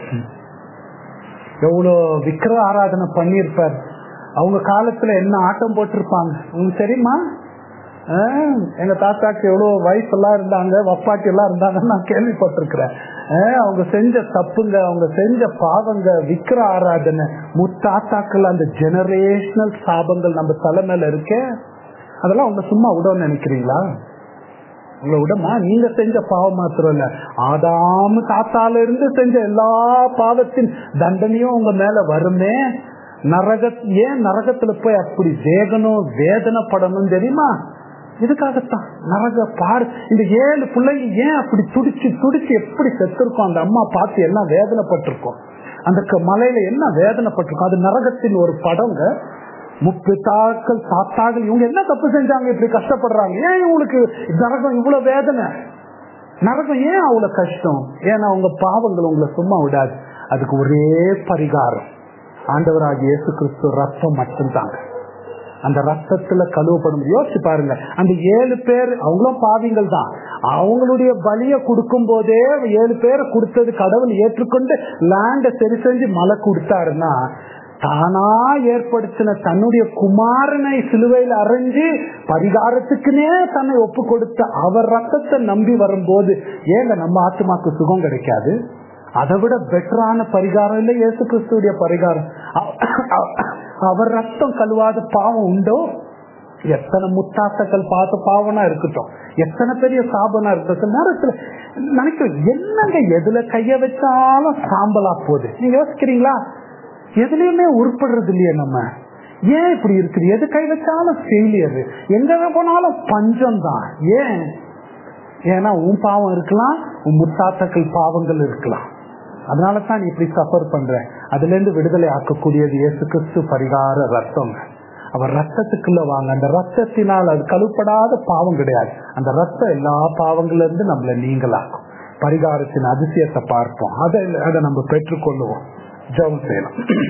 எவ்வளோ விக்கிர ஆராதனை பண்ணியிருப்பார் அவங்க காலத்துல என்ன ஆட்டம் போட்டிருப்பாங்க உங்களுக்கு தெரியுமா ஆஹ், எங்க தாத்தாக்கு எவ்வளவு வயசு எல்லாம் இருந்தாங்க வப்பாட்டி எல்லாம் இருந்தாங்கன்னு நான் கேள்விப்பட்டிருக்கிறேன் ஆஹ், அவங்க செஞ்ச தப்புங்க அவங்க செஞ்ச பாவங்க விக்கிர ஆராதனை முத்தாத்தாக்கள் அந்த ஜெனரேஷனல் சாபங்கள் நம்ம தலை மேல இருக்கே அதெல்லாம் அவங்க சும்மா விடணும்னு நினைக்கிறீங்களா உங்களை விடமா நீங்க செஞ்ச பாவம் மாத்திரம் இல்ல ஆதாம தாத்தால இருந்து செஞ்ச எல்லா பாவத்தின் தண்டனையும் உங்க மேல வருமே நரக ஏன் நரகத்துல போய் அப்படி வேகணும் வேதனைப்படணும் தெரியுமா இதுக்காகத்தான் நரக பாடு இந்த ஏழு பிள்ளைங்க ஏன் அப்படி துடிச்சு துடிச்சு எப்படி செத்துருக்கோம் அந்த அம்மா பார்த்து என்ன வேதனைப்பட்டிருக்கோம் அந்த க- மலையில என்ன வேதனைப்பட்டிருக்கோம் அது நரகத்தின் ஒரு படங்க முப்பித்தாக்கள் சாத்தாக்கள் இவங்க என்ன தப்பு செஞ்சாங்க இப்படி கஷ்டப்படுறாங்க ஏன் இவங்களுக்கு நரகம் இவ்வளவு வேதனை நரகம் ஏன் அவ்வளவு கஷ்டம் ஏன்னா உங்க பாவங்கள் உங்களை சும்மா விடாது அதுக்கு ஒரே பரிகாரம் ஆண்டவராகிய இயேசு கிறிஸ்து ரத்தம் மட்டும்தாங்க அந்த ரத்தத்துல கழுவப்படும் யோசிச்சு பாருங்க அந்த ஏழு பேர் அவங்களும் பாவிங்கள் தான் அவங்களுடைய பலிய கொடுக்கும் போதே ஏழு பேரை கொடுத்தது கடவுள் ஏற்றுக்கொண்டு லேண்ட சரி செஞ்சு மலை கொடுத்தாருன்னா தானா ஏற்படுத்தின தன்னுடைய குமாரனை சிலுவையில் அரைஞ்சு பரிகாரத்துக்குனே தன்னை ஒப்பு கொடுத்த அவர் ரத்தத்தை நம்பி வரும்போது ஏங்க நம்ம ஆத்மாக்கு சுகம் கிடைக்காது அதை விட பெட்டரான பரிகாரம் இல்லை இயேசு கிறிஸ்துடைய பரிகாரம் அவ- அவ- அவர் ரத்தம் கழுவாத பாவம் உண்டோ எத்தனை முத்தாசக்கள் பார்த்த பாவனா இருக்கட்டும் எத்தனை பெரிய சாபனா இருக்கட்டும் நேரத்துல நினைக்கிறேன் என்னங்க எதுல கைய வச்சாலும் சாம்பலா போகுது நீங்க யோசிக்கிறீங்களா எதுலயுமே உருப்படுறது இல்லையே நம்ம ஏன் இப்படி இருக்குது எது கை வச்சாலும் ஃபெயிலியர் எங்க போனாலும் பஞ்சம் தான் ஏன் ஏன்னா உன் பாவம் இருக்கலாம் உன் முத்தாத்தக்கள் பாவங்கள் இருக்கலாம் அதனால தான் நீ இப்படி சஃபர் பண்ற அதுல இருந்து விடுதலை ஆக்கக்கூடியது இயேசு கிறிஸ்து பரிகார ரத்தம் அவர் ரத்தத்துக்குள்ள வாங்க அந்த ரத்தத்தினால் அது கழுப்படாத பாவம் கிடையாது அந்த ரத்தம் எல்லா பாவங்கள்ல இருந்து நம்மள நீங்களாக்கும் பரிகாரத்தின் அதிசயத்தை பார்ப்போம் அதை அதை நம்ம பெற்றுக்கொள்ளுவோம் ஜெபம் செய்யலாம்